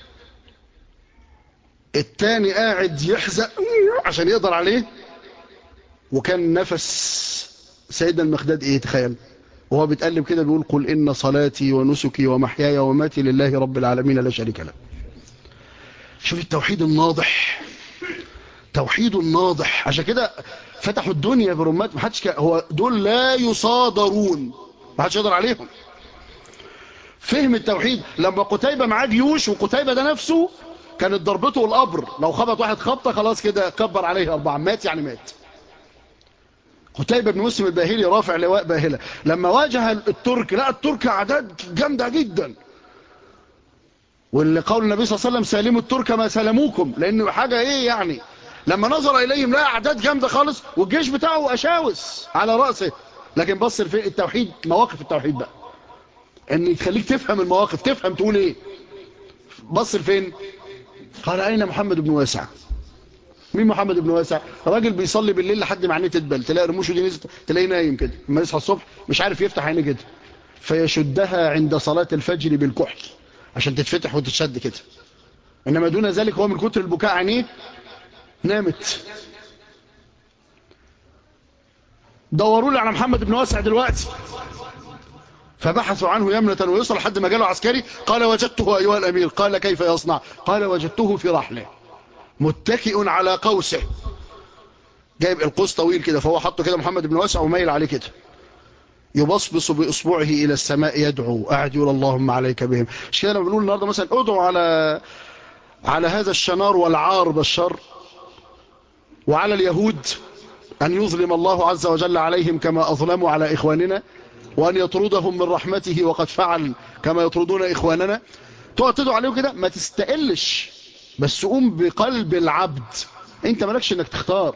التاني قاعد يحزق عشان يقدر عليه وكان نفس سيدنا المخداد ايه تخيل وهو بيتقلب كده بيقول قل إن صلاتي ونسكي ومحياي ومماتي لله رب العالمين لا شريك له شوف التوحيد الناضح توحيد الناضح عشان كده فتحوا الدنيا برمات محدش ك... هو دول لا يصادرون محدش يقدر عليهم فهم التوحيد لما قتيبة معاه جيوش وقتيبة ده نفسه كانت ضربته القبر لو خبط واحد خبطة خلاص كده كبر عليه أربعة مات يعني مات قتيبة بن مسلم الباهلي رافع لواء باهلة لما واجه الترك لا الترك أعداد جامدة جدا واللي قول النبي صلى الله عليه وسلم سالموا الترك ما سلموكم لأنه حاجة إيه يعني لما نظر إليهم لا أعداد جامدة خالص والجيش بتاعه أشاوس على رأسه لكن بص في التوحيد مواقف التوحيد بقى ان يخليك تفهم المواقف تفهم تقول ايه بص لفين قال اين محمد بن واسع مين محمد بن واسع راجل بيصلي بالليل لحد ما عينيه تدبل تلاقي رموشه دي نزلت تلاقيه نايم كده لما يصحى الصبح مش عارف يفتح عينيه كده فيشدها عند صلاة الفجر بالكحل عشان تتفتح وتتشد كده انما دون ذلك هو من كتر البكاء عينيه نامت دوروا لي على محمد بن واسع دلوقتي فبحثوا عنه يمنة ويسرى لحد ما جاله عسكري قال وجدته أيها الأمير قال كيف يصنع قال وجدته في رحله متكئ على قوسه جايب القوس طويل كده فهو حطه كده محمد بن واسع وميل عليه كده يبصبص بإصبعه إلى السماء يدعو قاعد يقول اللهم عليك بهم مش كده لما بنقول النهارده مثلا ادعوا على على هذا الشنار والعار بالشر وعلى اليهود أن يظلم الله عز وجل عليهم كما أظلموا على إخواننا وأن يطردهم من رحمته وقد فعل كما يطردون إخواننا تقعد تدعو عليهم كده ما تستقلش بس قوم بقلب العبد انت مالكش انك تختار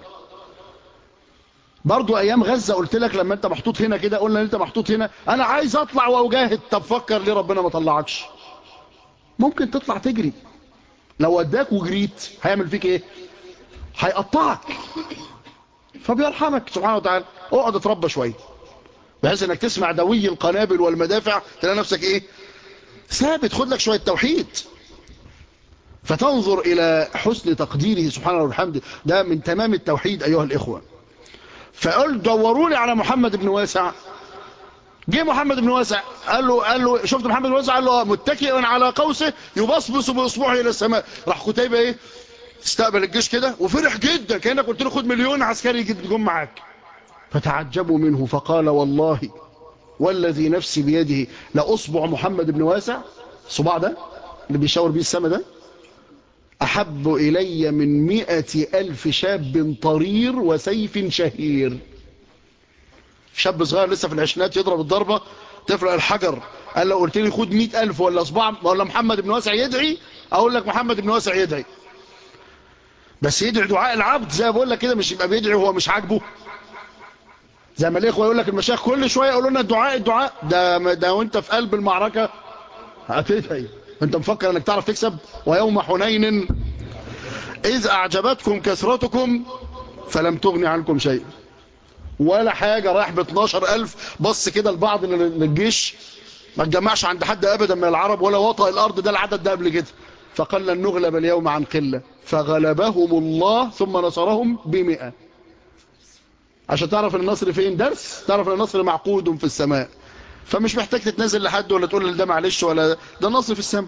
برضو ايام غزة قلت لك لما انت محطوط هنا كده قلنا ان انت محطوط هنا انا عايز اطلع واجاهد طب فكر ليه ربنا ما طلعكش ممكن تطلع تجري لو وداك وجريت هيعمل فيك ايه هيقطعك فبيرحمك سبحانه وتعالى اقعد اتربى شويه بحيث انك تسمع دوي القنابل والمدافع تلاقي نفسك ايه ثابت خد لك شويه توحيد فتنظر الى حسن تقديره سبحانه وبحمده ده من تمام التوحيد ايها الاخوه فقال دوروا لي على محمد بن واسع جه محمد بن واسع قال له قال له شفت محمد بن واسع قال له متكئا على قوسه يبصبص باصبعه الى السماء راح كتيبه ايه استقبل الجيش كده وفرح جدا كانك قلت له خد مليون عسكري يجوا معاك فتعجبوا منه فقال والله والذي نفسي بيده لأصبع محمد بن واسع صباع ده اللي بيشاور بيه السما ده أحب إلي من مئة ألف شاب طرير وسيف شهير شاب صغير لسه في العشرينات يضرب الضربة تفرق الحجر قال لو قلت لي خد مئة ألف ولا صباع ولا محمد بن واسع يدعي أقول لك محمد بن واسع يدعي بس يدعي دعاء العبد زي ما بقول لك كده مش يبقى بيدعي وهو مش عاجبه زي ما الاخوه يقول لك المشايخ كل شويه يقولوا لنا الدعاء الدعاء ده ده وانت في قلب المعركه هتدعي انت مفكر انك تعرف تكسب ويوم حنين اذ اعجبتكم كثرتكم فلم تغني عنكم شيء ولا حاجه رايح ب 12000 بص كده لبعض للجيش ما تجمعش عند حد ابدا من العرب ولا وطأ الارض ده العدد ده قبل كده فقال لن نغلب اليوم عن قله فغلبهم الله ثم نصرهم بمئة عشان تعرف النصر فين درس تعرف ان النصر معقود في السماء فمش محتاج تتنازل لحد ولا تقول ده معلش ولا ده النصر في السماء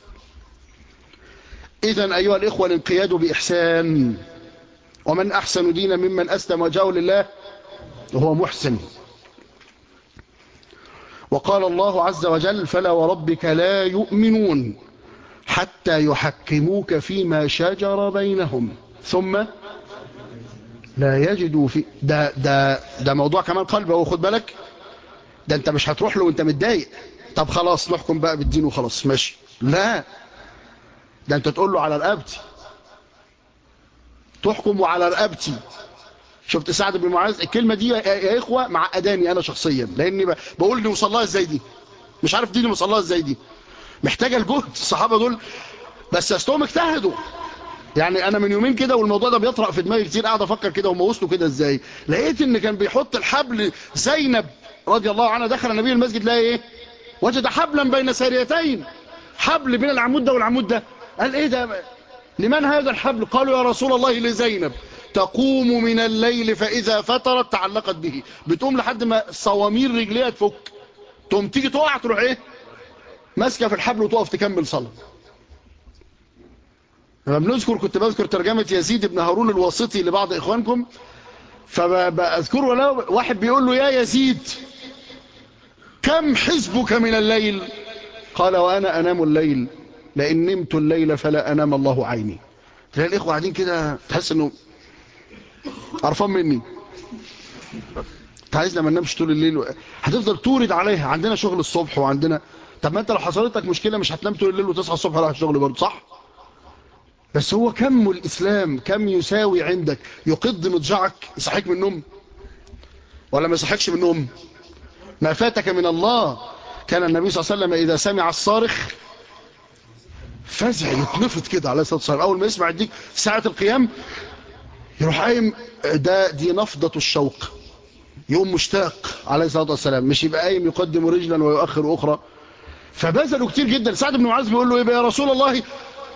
اذا ايها الاخوه الانقياد باحسان ومن احسن دينا ممن اسلم وجهه لله وهو محسن وقال الله عز وجل فلا وربك لا يؤمنون حتى يحكموك فيما شجر بينهم ثم لا يجدوا في ده ده ده موضوع كمان قلب اهو خد بالك ده انت مش هتروح له وانت متضايق طب خلاص نحكم بقى بالدين وخلاص ماشي لا ده انت تقول له على رقبتي تحكم وعلى رقبتي شفت سعد بن معاذ الكلمه دي يا اخوه معقداني انا شخصيا لاني بقول لي وصلها ازاي دي مش عارف ديني وصلها ازاي دي محتاجه الجهد الصحابه دول بس اصلهم اجتهدوا يعني انا من يومين كده والموضوع ده بيطرق في دماغي كتير قاعد افكر كده هم وصلوا كده ازاي لقيت ان كان بيحط الحبل زينب رضي الله عنها دخل النبي المسجد لقى ايه وجد حبلا بين ساريتين حبل بين العمود ده والعمود ده قال ايه ده لمن هذا الحبل قالوا يا رسول الله لزينب تقوم من الليل فاذا فترت تعلقت به بتقوم لحد ما صوامير رجليها تفك تقوم تيجي تقع تروح ايه ماسكه في الحبل وتقف تكمل صلاه لما بنذكر كنت بذكر ترجمة يزيد بن هارون الواسطي لبعض إخوانكم فبأذكر ولا واحد بيقول له يا يزيد كم حزبك من الليل قال وأنا أنام الليل لئن نمت الليل فلا أنام الله عيني تلاقي الإخوة قاعدين كده تحس أنه عرفان مني انت عايزنا ما ننامش طول الليل هتفضل تورد عليها عندنا شغل الصبح وعندنا طب ما انت لو حصلت لك مشكله مش هتنام طول الليل وتصحى الصبح رايح الشغل برضه صح بس هو كم الإسلام كم يساوي عندك يقض مضجعك يصحيك من النوم ولا ما يصحيكش من النوم ما فاتك من الله كان النبي صلى الله عليه وسلم إذا سمع الصارخ فزع يتنفض كده عليه الصلاة والسلام أول ما يسمع يديك ساعة القيام يروح قايم ده دي نفضة الشوق يقوم مشتاق عليه الصلاة والسلام مش يبقى قايم يقدم رجلا ويؤخر أخرى فبذلوا كتير جدا سعد بن معاذ بيقول له ايه يا رسول الله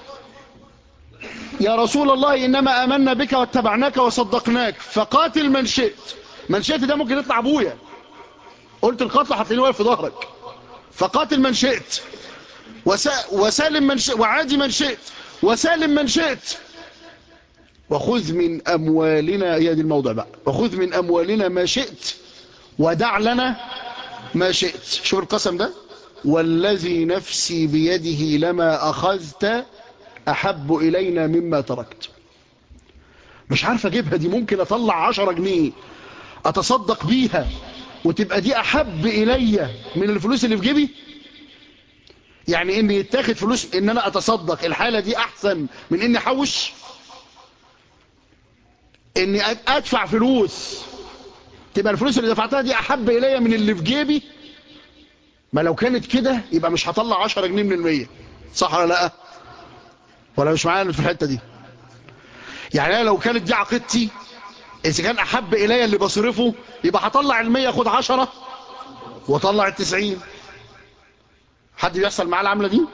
يا رسول الله إنما آمنا بك واتبعناك وصدقناك فقاتل من شئت من شئت ده ممكن يطلع أبويا قلت القتل هتلاقيني واقف في ظهرك فقاتل من شئت وسا وسالم من شئت وعادي من شئت وسالم من شئت وخذ من أموالنا هي دي الموضع بقى وخذ من أموالنا ما شئت ودع لنا ما شئت شوف القسم ده والذي نفسي بيده لما أخذت أحب إلينا مما تركت مش عارف أجيبها دي ممكن أطلع عشرة جنيه أتصدق بيها وتبقى دي أحب إلي من الفلوس اللي في جيبي يعني إن يتاخد فلوس إن أنا أتصدق الحالة دي أحسن من إني أحوش إني أدفع فلوس تبقى الفلوس اللي دفعتها دي أحب إلي من اللي في جيبي ما لو كانت كده يبقى مش هطلع 10 جنيه من المية صح ولا لا ولا مش معايا في الحتة دي يعني أنا لو كانت دي عقيدتي إذا كان أحب إلي اللي بصرفه يبقى هطلع المية أخد عشرة وأطلع التسعين حد بيحصل معاه العملة دي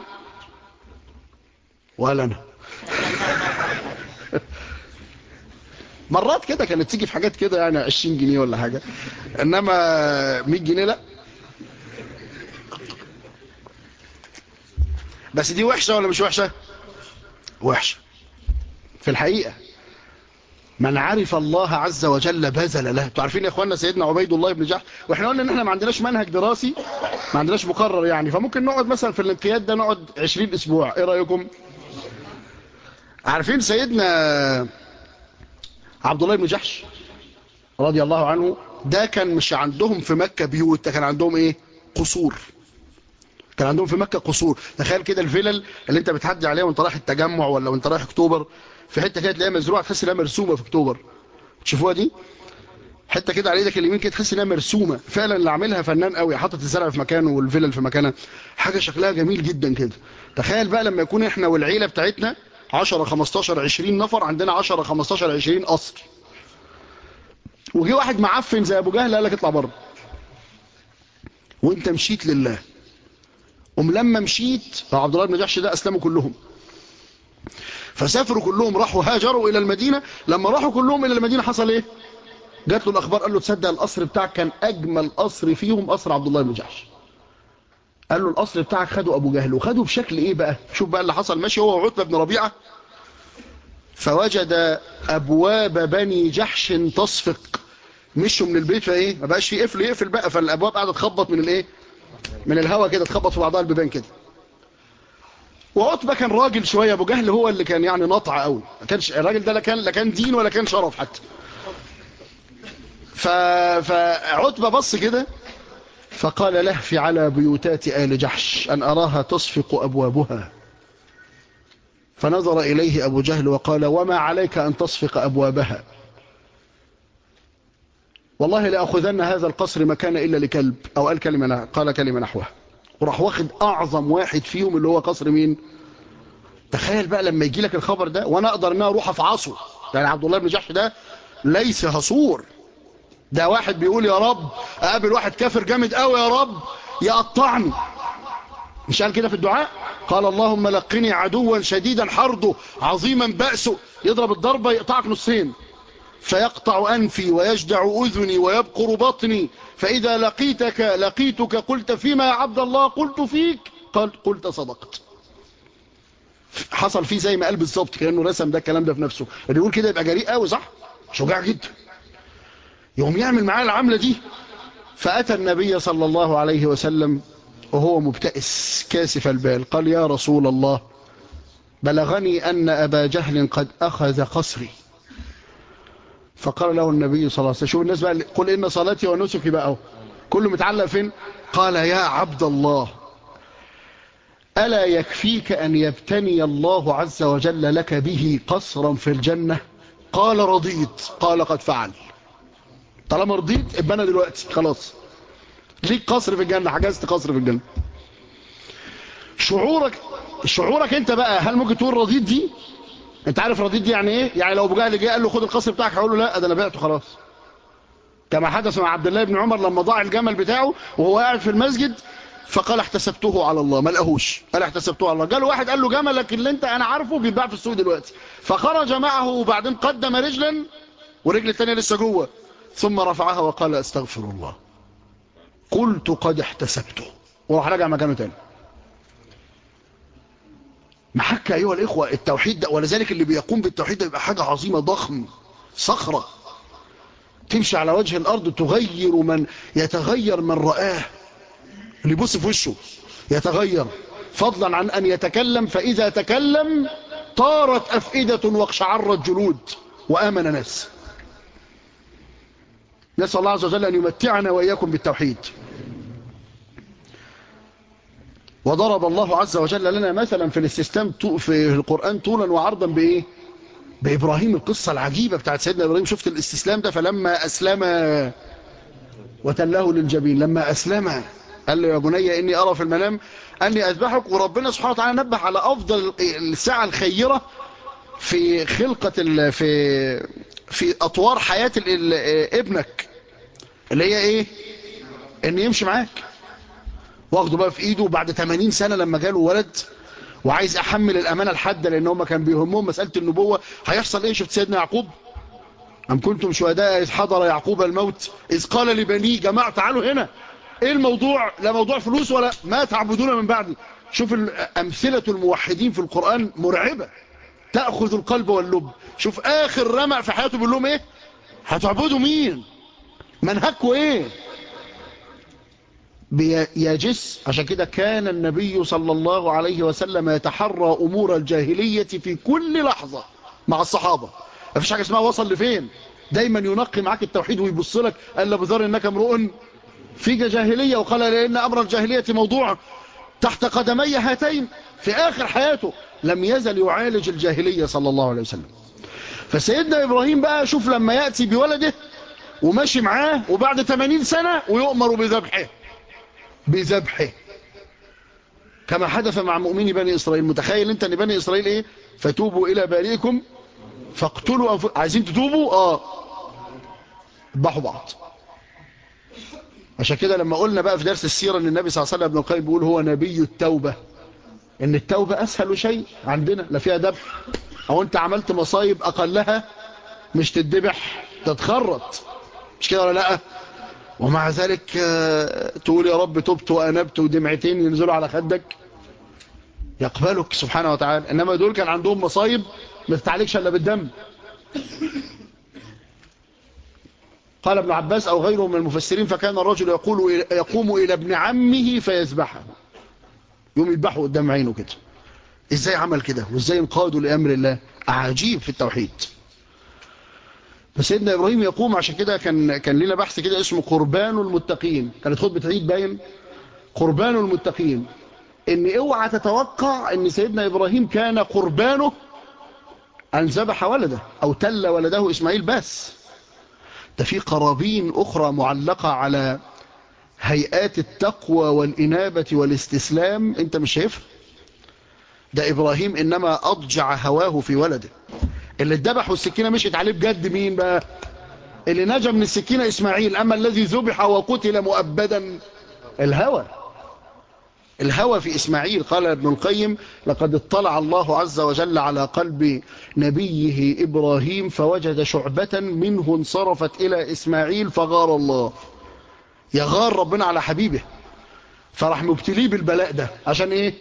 ولا أنا مرات كده كانت تيجي في حاجات كده يعني 20 جنيه ولا حاجة إنما 100 جنيه لا بس دي وحشة ولا مش وحشة وحشة في الحقيقة من عرف الله عز وجل بذل له انتوا عارفين يا اخوانا سيدنا عبيد الله بن جحش واحنا قلنا ان احنا ما عندناش منهج دراسي ما عندناش مقرر يعني فممكن نقعد مثلا في الانقياد ده نقعد 20 اسبوع ايه رايكم عارفين سيدنا عبد الله بن جحش رضي الله عنه ده كان مش عندهم في مكة بيوت ده كان عندهم ايه قصور كان عندهم في مكة قصور تخيل كده الفلل اللي انت بتحدي عليها وانت رايح التجمع ولا وانت رايح اكتوبر في حته كده تلاقيها مزروعه تحس انها مرسومه في اكتوبر تشوفوها دي حته كده على ايدك اليمين كده تحس انها مرسومه فعلا اللي عاملها فنان قوي حاطط الزرع في مكانه والفلل في مكانها حاجه شكلها جميل جدا كده تخيل بقى لما يكون احنا والعيله بتاعتنا 10 15 20 نفر عندنا 10 15 20 قصر وجي واحد معفن زي ابو جهل قال لك اطلع بره وانت مشيت لله قوم لما مشيت عبد الله بن جحش ده اسلموا كلهم فسافروا كلهم راحوا هاجروا الى المدينة لما راحوا كلهم الى المدينة حصل ايه جات له الاخبار قال له تصدق القصر بتاعك كان اجمل قصر فيهم قصر عبد الله بن جحش قال له القصر بتاعك خده ابو جهل وخده بشكل ايه بقى شوف بقى اللي حصل ماشي هو وعتبة بن ربيعة فوجد ابواب بني جحش تصفق مشوا من البيت فايه ما بقاش في قفل يقفل بقى فالابواب قاعده تخبط من الايه من الهواء كده تخبط في بعضها البيبان كده وعتبة كان راجل شوية ابو جهل هو اللي كان يعني نطع قوي ما كانش الراجل ده لا كان لا كان دين ولا كان شرف حتى ف... فعتبة بص كده فقال لهفي على بيوتات آل جحش أن أراها تصفق أبوابها فنظر إليه أبو جهل وقال وما عليك أن تصفق أبوابها والله لأخذن هذا القصر مكان إلا لكلب أو قال كلمة قال كلمة نحوها وراح واخد أعظم واحد فيهم اللي هو قصر مين تخيل بقى لما يجي لك الخبر ده وأنا أقدر أن أروح أفعصه يعني عبد الله بن جحش ده ليس هصور ده واحد بيقول يا رب أقابل واحد كافر جامد قوي يا رب يقطعني مش قال كده في الدعاء قال اللهم لقني عدوا شديدا حرده عظيما بأسه يضرب الضربة يقطعك نصين فيقطع أنفي ويجدع أذني ويبقر بطني فإذا لقيتك لقيتك قلت فيما يا عبد الله قلت فيك قال قلت صدقت حصل فيه زي ما قال بالظبط كأنه رسم ده الكلام ده في نفسه اللي يقول كده يبقى جريء قوي صح شجاع جدا يوم يعمل معاه العملة دي فأتى النبي صلى الله عليه وسلم وهو مبتئس كاسف البال قال يا رسول الله بلغني أن أبا جهل قد أخذ قصري فقال له النبي صلى الله عليه وسلم شوف الناس بقى قل إن صلاتي ونسكي بقى اهو كله متعلق فين قال يا عبد الله ألا يكفيك أن يبتني الله عز وجل لك به قصرا في الجنة قال رضيت قال قد فعل طالما رضيت ابقى انا دلوقتي خلاص ليك قصر في الجنة حجزت قصر في الجنة شعورك شعورك انت بقى هل ممكن تقول رضيت دي انت عارف رضيت دي يعني ايه يعني لو ابو جهل جه قال له خد القصر بتاعك هقول له لا ده انا بعته خلاص كما حدث مع عبد الله بن عمر لما ضاع الجمل بتاعه وهو قاعد في المسجد فقال احتسبته على الله ما لقاهوش قال احتسبته على الله جاله واحد قال له جملك اللي انت انا عارفه بيتباع في السوق دلوقتي فخرج معه وبعدين قدم رجلا ورجل الثانيه لسه جوه ثم رفعها وقال استغفر الله قلت قد احتسبته وراح راجع مكانه تاني محك ايها الاخوه التوحيد ده ولذلك اللي بيقوم بالتوحيد ده يبقى حاجه عظيمه ضخم صخره تمشي على وجه الارض تغير من يتغير من رآه اللي يبص في وشه يتغير فضلا عن ان يتكلم فاذا تكلم طارت افئده واقشعرت جلود وامن ناس نسال الله عز وجل ان يمتعنا واياكم بالتوحيد وضرب الله عز وجل لنا مثلا في الاستسلام في القرآن طولا وعرضا بإيه بإبراهيم القصة العجيبة بتاعت سيدنا إبراهيم شفت الاستسلام ده فلما أسلم وتله للجبين لما أسلم قال له يا بني إني أرى في المنام أني أذبحك وربنا سبحانه وتعالى نبه على أفضل الساعة الخيرة في خلقة ال في في أطوار حياة ال ابنك اللي هي إيه إن يمشي معاك واخده بقى في ايده بعد 80 سنة لما جاله ولد وعايز احمل الامانة الحادة لان هم كان بيهمهم مسألة النبوة هيحصل ايه شفت سيدنا يعقوب ام كنتم شهداء اذ حضر يعقوب الموت اذ قال لبنيه جماعة تعالوا هنا ايه الموضوع لا موضوع فلوس ولا ما تعبدون من بعدي شوف امثلة الموحدين في القرآن مرعبة تأخذ القلب واللب شوف اخر رمع في حياته بيقول لهم ايه هتعبدوا مين منهجكم ايه بيجس عشان كده كان النبي صلى الله عليه وسلم يتحرى أمور الجاهلية في كل لحظة مع الصحابة ما فيش حاجة اسمها وصل لفين دايما ينقي معاك التوحيد ويبص لك قال بذر انك امرؤ في جاهلية وقال لأن أمر الجاهلية موضوع تحت قدمي هاتين في آخر حياته لم يزل يعالج الجاهلية صلى الله عليه وسلم فسيدنا إبراهيم بقى شوف لما يأتي بولده وماشي معاه وبعد 80 سنة ويؤمر بذبحه بذبحه كما حدث مع مؤمني بني إسرائيل متخيل انت ان بني إسرائيل ايه فتوبوا إلى بارئكم فاقتلوا أنفسكم عايزين تتوبوا اه اذبحوا بعض عشان كده لما قلنا بقى في درس السيرة ان النبي صلى الله عليه وسلم ابن القيم بيقول هو نبي التوبة ان التوبة اسهل شيء عندنا لا فيها ذبح او انت عملت مصايب اقلها مش تتذبح تتخرط مش كده ولا لا ومع ذلك تقول يا رب تبت وأنبت ودمعتين ينزلوا على خدك يقبلك سبحانه وتعالى إنما دول كان عندهم مصايب ما تتعالجش إلا بالدم قال ابن عباس أو غيره من المفسرين فكان الرجل يقول يقوم إلى ابن عمه فيذبحه يوم يذبحه قدام عينه كده إزاي عمل كده وإزاي انقادوا لأمر الله عجيب في التوحيد فسيدنا إبراهيم يقوم عشان كده كان كان لنا بحث كده اسمه قربان المتقين كانت خطبة عيد باين قربان المتقين ان اوعى تتوقع ان سيدنا إبراهيم كان قربانه أن ذبح ولده أو تل ولده إسماعيل بس ده في قرابين أخرى معلقة على هيئات التقوى والإنابة والاستسلام أنت مش شايفها ده إبراهيم إنما أضجع هواه في ولده اللي اتذبح والسكينة مشيت عليه بجد مين بقى اللي نجا من السكينة إسماعيل أما الذي ذبح وقتل مؤبدا الهوى الهوى في إسماعيل قال ابن القيم لقد اطلع الله عز وجل على قلب نبيه إبراهيم فوجد شعبة منه انصرفت إلى إسماعيل فغار الله يغار ربنا على حبيبه فراح مبتليه بالبلاء ده عشان ايه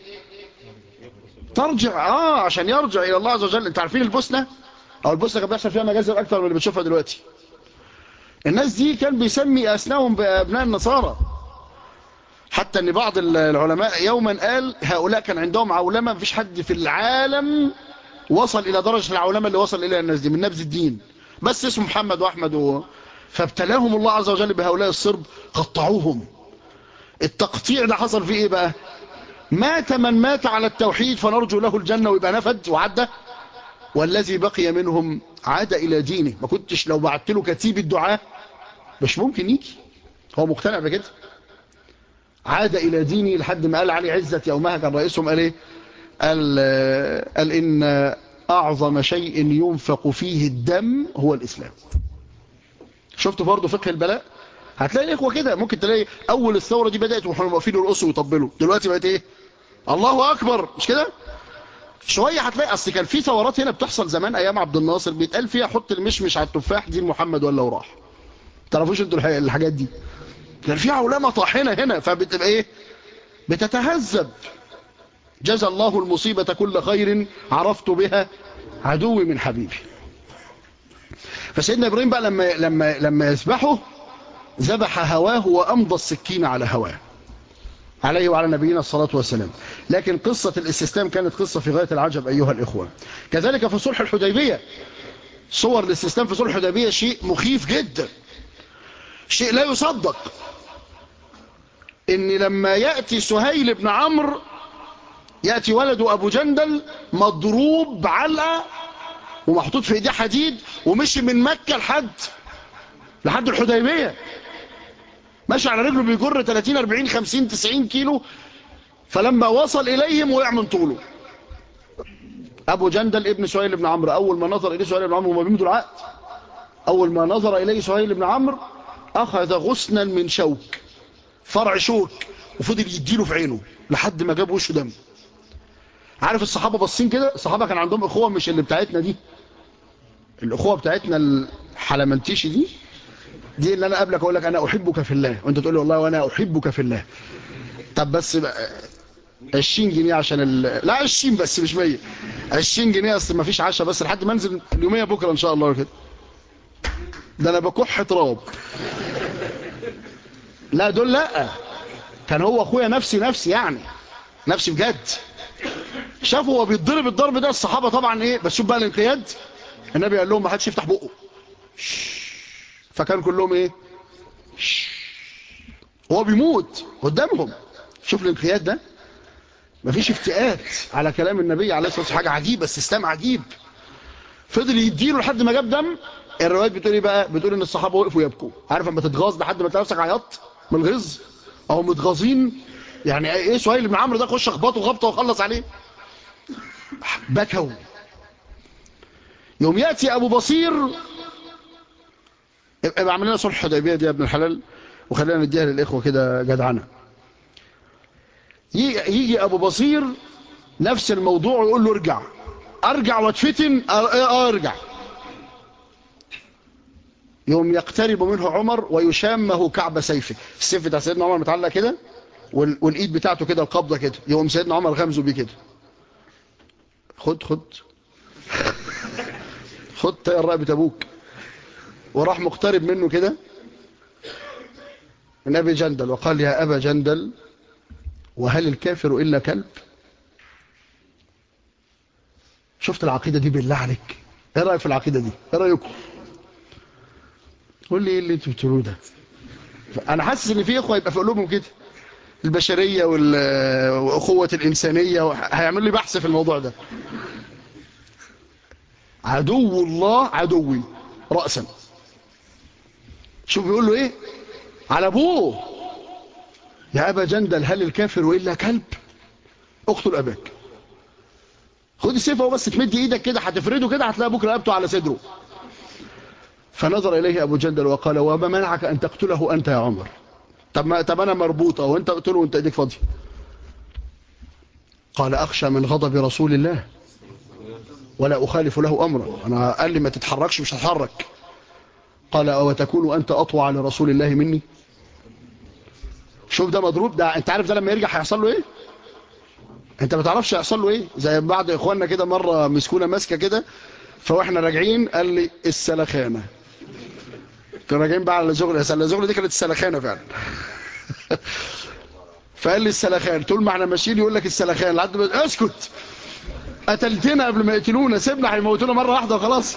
ترجع اه عشان يرجع الى الله عز وجل انت عارفين البوسنه او البوسنه كان بيحصل فيها مجازر اكتر من اللي بتشوفها دلوقتي الناس دي كان بيسمي اسناهم بابناء النصارى حتى ان بعض العلماء يوما قال هؤلاء كان عندهم عولمه مفيش حد في العالم وصل الى درجه العولمه اللي وصل اليها الناس دي من نبذ الدين بس اسمه محمد واحمد و... فابتلاهم الله عز وجل بهؤلاء الصرب قطعوهم التقطيع ده حصل فيه ايه بقى مات من مات على التوحيد فنرجو له الجنة ويبقى نفد وعدى والذي بقي منهم عاد إلى دينه ما كنتش لو بعت له كتيب الدعاء مش ممكن يجي هو مقتنع بكده عاد إلى دينه لحد ما قال علي عزة يومها كان رئيسهم قال ايه قال, قال إن أعظم شيء ينفق فيه الدم هو الإسلام شفتوا برضه فقه البلاء هتلاقي الإخوة كده ممكن تلاقي أول الثورة دي بدأت وهم واقفين يرقصوا ويطبلوا دلوقتي بقت إيه الله أكبر مش كده شوية هتلاقي أصل كان في ثورات هنا بتحصل زمان أيام عبد الناصر بيتقال فيها حط المشمش على التفاح دين محمد ولا وراح تعرفوش انتوا الحاجات دي كان في علامة طاحنة هنا فبتبقى ايه بتتهذب جزى الله المصيبة كل خير عرفت بها عدوي من حبيبي فسيدنا إبراهيم بقى لما, لما, لما يذبحه ذبح هواه وأمضى السكين على هواه عليه وعلى نبينا الصلاة والسلام لكن قصة الاستسلام كانت قصة في غاية العجب أيها الإخوة كذلك في صلح الحديبية صور الاستسلام في صلح الحديبية شيء مخيف جدا شيء لا يصدق ان لما يأتي سهيل بن عمرو يأتي ولد أبو جندل مضروب علقة ومحطوط في ايديه حديد ومشي من مكة لحد لحد الحديبية ماشي على رجله بيجر 30 40 50 90 كيلو فلما وصل إليهم وقع من طوله أبو جندل ابن سهيل بن عمرو أول ما نظر إليه سهيل بن عمرو وما بيمدوا العقد أول ما نظر إليه سهيل بن عمرو أخذ غصنا من شوك فرع شوك وفضل يديله في عينه لحد ما جاب وشه دم عارف الصحابة باصين كده الصحابة كان عندهم اخوة مش اللي بتاعتنا دي الاخوة بتاعتنا الحلمنتيشي دي دي اللي انا قبلك اقول لك انا احبك في الله وانت تقول لي والله وانا احبك في الله طب بس بقى 20 جنيه عشان ال... لا 20 بس مش 100 20 جنيه اصل ما فيش عشاء بس لحد ما انزل اليوميه بكره ان شاء الله كده ده انا بكح تراب لا دول لا كان هو اخويا نفسي نفسي يعني نفسي بجد شافوا هو بيتضرب الضرب ده الصحابه طبعا ايه بس شوف بقى الانقياد النبي قال لهم ما حدش يفتح بقه فكان كلهم ايه هو بيموت قدامهم شوف الانقياد ده مفيش افتئات على كلام النبي عليه الصلاه والسلام حاجه عجيبه استسلام عجيب فضل يديله لحد ما جاب دم الروايات بتقول ايه بقى بتقول ان الصحابه وقفوا يبكوا عارف اما تتغاظ لحد ما تلاقي نفسك عيطت من الغيظ او متغاظين يعني ايه سهيل بن عمرو ده خش اخبطه غبطه وخلص عليه بكوا يوم ياتي ابو بصير ابقى عمل لنا صلح الحديبيه دي يا ابن الحلال وخلينا نديها للاخوه كده جدعنه يجي ابو بصير نفس الموضوع ويقول له ارجع ارجع واتفتن اه ارجع يوم يقترب منه عمر ويشامه كعب سيفه السيف بتاع سيدنا عمر متعلق كده والايد بتاعته كده القبضه كده يوم سيدنا عمر غمزه بيه كده خد خد خد طير رقبه ابوك وراح مقترب منه كده من ابي جندل وقال يا ابا جندل وهل الكافر الا كلب شفت العقيده دي بالله عليك ايه رايك في العقيده دي ايه رايكم قول لي ايه اللي انتوا بتقولوه ده انا حاسس ان في اخوه يبقى في قلوبهم كده البشريه واخوه الانسانيه هيعملوا لي بحث في الموضوع ده عدو الله عدوي راسا شوف بيقول له ايه على ابوه يا ابا جندل هل الكافر الا كلب اقتل اباك خد السيف اهو بس تمد ايدك كده هتفرده كده هتلاقي ابوك رقبته على صدره فنظر إليه أبو جندل وقال وما منعك أن تقتله أنت يا عمر طب, ما طب أنا مربوطة وأنت قتله وأنت إيديك فاضية قال أخشى من غضب رسول الله ولا أخالف له أمرا أنا قال لي ما تتحركش مش هتحرك قال أو تكون أنت أطوع لرسول الله مني شوف ده مضروب ده أنت عارف ده لما يرجع هيحصل له إيه أنت ما تعرفش هيحصل له إيه زي بعض إخواننا كده مرة مسكونة ماسكة كده فواحنا راجعين قال لي السلخانة كنا راجعين بقى على شغل الشغل دي كانت السلخانة فعلا فقال لي السلخان طول ما احنا ماشيين يقول لك السلخان لحد ما اسكت قتلتنا قبل ما يقتلونا سيبنا هيموتونا مره واحده وخلاص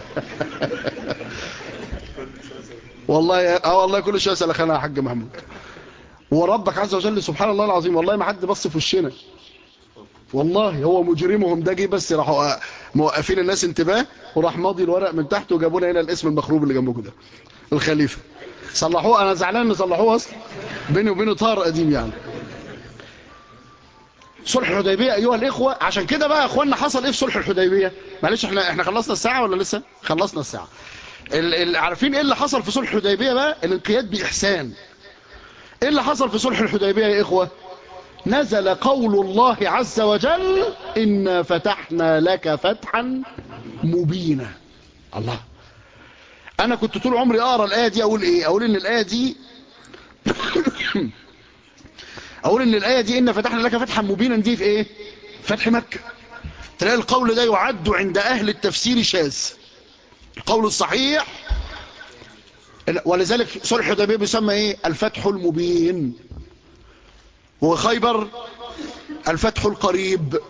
والله اه والله كل شويه سلخانه يا حاج محمود وربك عز وجل سبحان الله العظيم والله ما حد بص في وشنا والله هو مجرمهم ده جه بس راحوا موقفين الناس انتباه وراح ماضي الورق من تحت وجابونا هنا الاسم المخروب اللي جنبكم ده الخليفه صلحوه انا زعلان ان صلحوه اصلا بيني وبينه طار قديم يعني صلح الحديبيه ايها الاخوه عشان كده بقى يا اخوانا حصل ايه في صلح الحديبيه معلش احنا احنا خلصنا الساعه ولا لسه خلصنا الساعه ال ال عارفين ايه اللي حصل في صلح الحديبيه بقى الانقياد باحسان ايه اللي حصل في صلح الحديبيه يا اخوه نزل قول الله عز وجل إنا فتحنا لك فتحا مبينا الله أنا كنت طول عمري أقرأ الآية دي أقول إيه أقول إن الآية دي أقول إن الآية دي إنا فتحنا لك فتحا مبينا دي في إيه فتح مكة تلاقي القول ده يعد عند أهل التفسير شاذ القول الصحيح ولذلك صلح الحديبيه بيسمى إيه الفتح المبين وخيبر الفتح القريب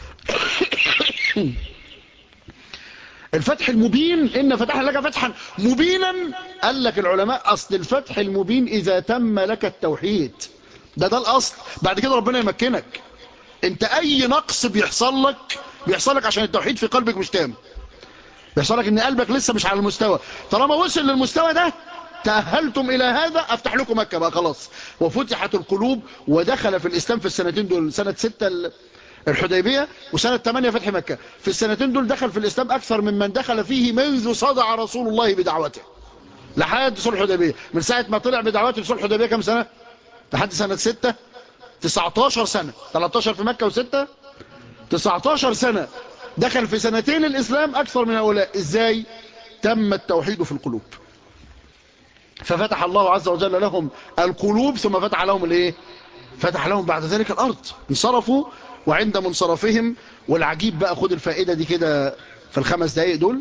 الفتح المبين إن فتحنا لك فتحا مبينا قال لك العلماء أصل الفتح المبين إذا تم لك التوحيد ده ده الأصل بعد كده ربنا يمكنك انت أي نقص بيحصل لك بيحصل لك عشان التوحيد في قلبك مش تام بيحصل لك ان قلبك لسه مش على المستوى طالما وصل للمستوى ده تأهلتم إلى هذا أفتح لكم مكة بقى خلاص وفتحت القلوب ودخل في الإسلام في السنتين دول سنة ستة الحديبية وسنة 8 فتح مكة في السنتين دول دخل في الإسلام أكثر ممن دخل فيه منذ صدع رسول الله بدعوته لحد صلح الحديبية من ساعة ما طلع بدعوته في صلح الحديبية كم سنة لحد سنة 6 19 سنة 13 في مكة و6 19 سنة دخل في سنتين الإسلام أكثر من هؤلاء إزاي تم التوحيد في القلوب ففتح الله عز وجل لهم القلوب ثم فتح لهم الايه فتح لهم بعد ذلك الارض انصرفوا وعند منصرفهم والعجيب بقى خد الفائده دي كده في الخمس دقائق دول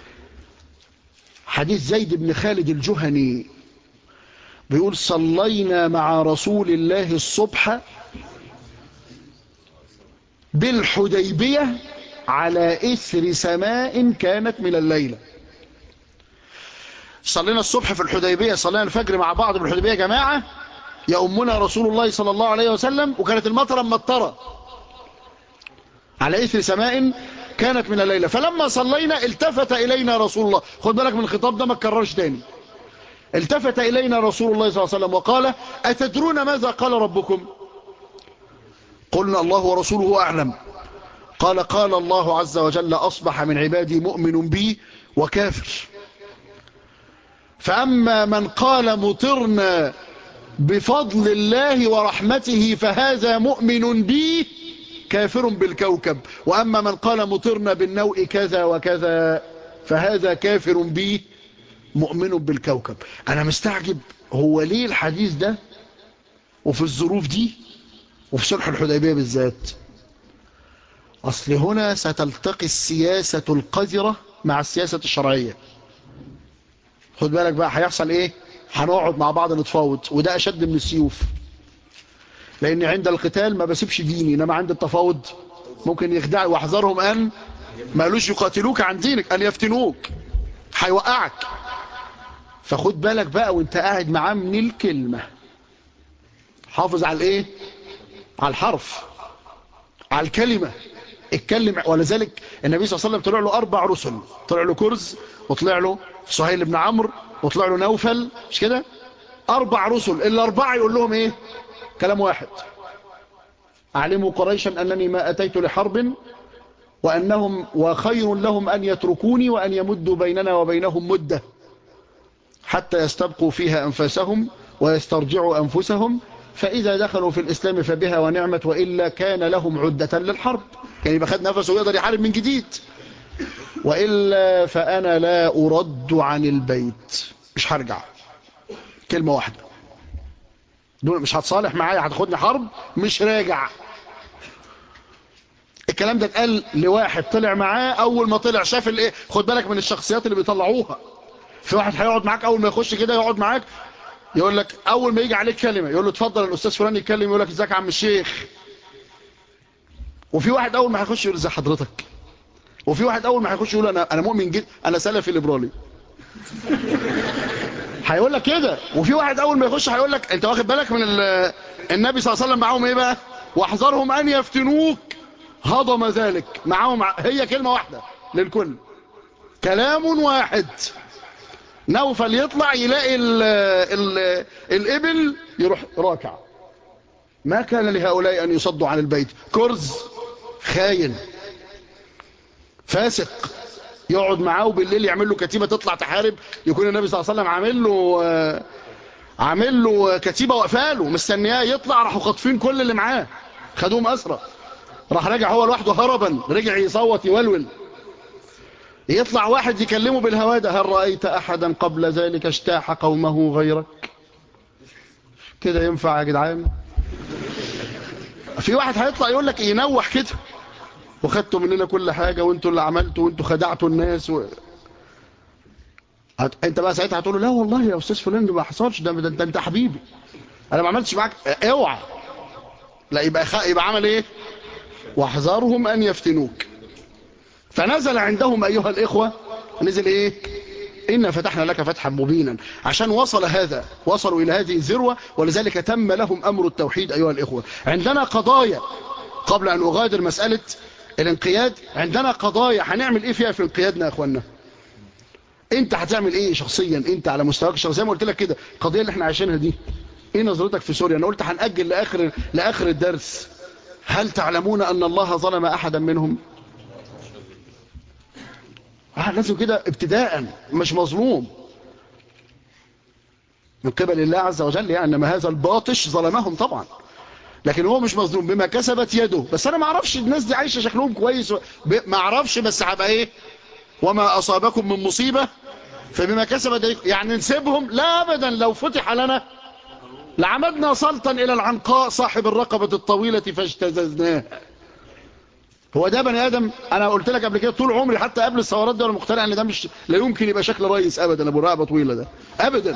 حديث زيد بن خالد الجهني بيقول صلينا مع رسول الله الصبح بالحديبيه على اثر سماء كانت من الليله صلينا الصبح في الحديبية صلينا الفجر مع بعض بالحديبية جماعة يأمنا رسول الله صلى الله عليه وسلم وكانت المطرة مطرة على إثر سماء كانت من الليلة فلما صلينا التفت إلينا رسول الله خد بالك من الخطاب ده ما تكررش تاني التفت إلينا رسول الله صلى الله عليه وسلم وقال أتدرون ماذا قال ربكم قلنا الله ورسوله أعلم قال قال الله عز وجل أصبح من عبادي مؤمن بي وكافر فأما من قال مطرنا بفضل الله ورحمته فهذا مؤمن بي كافر بالكوكب وأما من قال مطرنا بالنوء كذا وكذا فهذا كافر بي مؤمن بالكوكب أنا مستعجب هو ليه الحديث ده وفي الظروف دي وفي صلح الحديبية بالذات أصل هنا ستلتقي السياسة القذرة مع السياسة الشرعية خد بالك بقى هيحصل ايه هنقعد مع بعض نتفاوض وده اشد من السيوف لان عند القتال ما بسيبش ديني انما عند التفاوض ممكن يخدع واحذرهم ان ما قالوش يقاتلوك عن دينك ان يفتنوك هيوقعك فخد بالك بقى وانت قاعد معاه من الكلمه حافظ على الايه على الحرف على الكلمه اتكلم ولذلك النبي صلى الله عليه وسلم طلع له اربع رسل طلع له كرز وطلع له سهيل بن عمرو وطلع له نوفل مش كده اربع رسل الاربعه يقول لهم ايه كلام واحد اعلموا قريشا انني ما اتيت لحرب وانهم وخير لهم ان يتركوني وان يمدوا بيننا وبينهم مده حتى يستبقوا فيها انفاسهم ويسترجعوا انفسهم فاذا دخلوا في الاسلام فبها ونعمت والا كان لهم عده للحرب يعني يبقى خد نفسه ويقدر يحارب من جديد وإلا فأنا لا أرد عن البيت مش هرجع كلمة واحدة دول مش هتصالح معايا هتاخدني حرب مش راجع الكلام ده اتقال لواحد طلع معاه اول ما طلع شاف الايه خد بالك من الشخصيات اللي بيطلعوها في واحد هيقعد معاك اول ما يخش كده يقعد معاك يقول لك اول ما يجي عليك كلمه يقول له اتفضل الاستاذ فلان يتكلم يقول لك ازيك يا عم الشيخ وفي واحد اول ما هيخش يقول ازي حضرتك وفي واحد اول ما هيخش يقول انا انا مؤمن جدا انا سلفي ليبرالي هيقول لك كده وفي واحد اول ما يخش هيقول لك انت واخد بالك من النبي صلى الله عليه وسلم معاهم ايه بقى واحذرهم ان يفتنوك هضم ذلك معاهم هي كلمه واحده للكل كلام واحد نوفل يطلع يلاقي ال ال الابل يروح راكع ما كان لهؤلاء أن يصدوا عن البيت كرز خاين فاسق يقعد معاه وبالليل يعمل له كتيبة تطلع تحارب يكون النبي صلى الله عليه وسلم عامل له آه، عامل له كتيبة وقفاله مستنياه يطلع راحوا خاطفين كل اللي معاه خدوهم أسرى راح راجع هو لوحده هربا رجع يصوت يولول يطلع واحد يكلمه بالهوادة هل رأيت أحدا قبل ذلك اجتاح قومه غيرك كده ينفع يا جدعان في واحد هيطلع يقول لك ينوح كده وخدتوا مننا كل حاجة وانتوا اللي عملتوا وانتوا خدعتوا الناس و... هت... انت بقى ساعتها هتقول له لا والله يا استاذ فلان ده ما حصلش ده, ده, ده انت حبيبي انا ما عملتش معاك اوعى لا يبقى خ... يبقى عمل ايه واحذرهم ان يفتنوك فنزل عندهم ايها الاخوه نزل ايه إنا فتحنا لك فتحا مبينا عشان وصل هذا وصلوا إلى هذه الذروة ولذلك تم لهم أمر التوحيد أيها الإخوة عندنا قضايا قبل أن أغادر مسألة الانقياد عندنا قضايا هنعمل إيه فيها في انقيادنا يا أخوانا أنت هتعمل إيه شخصيا أنت على مستواك الشخصي زي ما قلت لك كده القضية اللي احنا عايشينها دي إيه نظرتك في سوريا أنا قلت هنأجل لآخر, لآخر الدرس هل تعلمون أن الله ظلم أحدا منهم آه لازم كده ابتداء مش مظلوم من قبل الله عز وجل يعني ما هذا الباطش ظلمهم طبعا لكن هو مش مظلوم بما كسبت يده بس انا ما اعرفش الناس دي عايشه شكلهم كويس ما اعرفش بس هبقى ايه وما اصابكم من مصيبه فبما كسبت يعني نسيبهم لا ابدا لو فتح لنا لعمدنا سلطا الى العنقاء صاحب الرقبه الطويله فاجتززناه هو ده بني ادم انا قلت لك قبل كده طول عمري حتى قبل الثورات دي وانا مقتنع ان ده مش لا يمكن يبقى شكل رئيس ابدا ابو رقبه طويله ده ابدا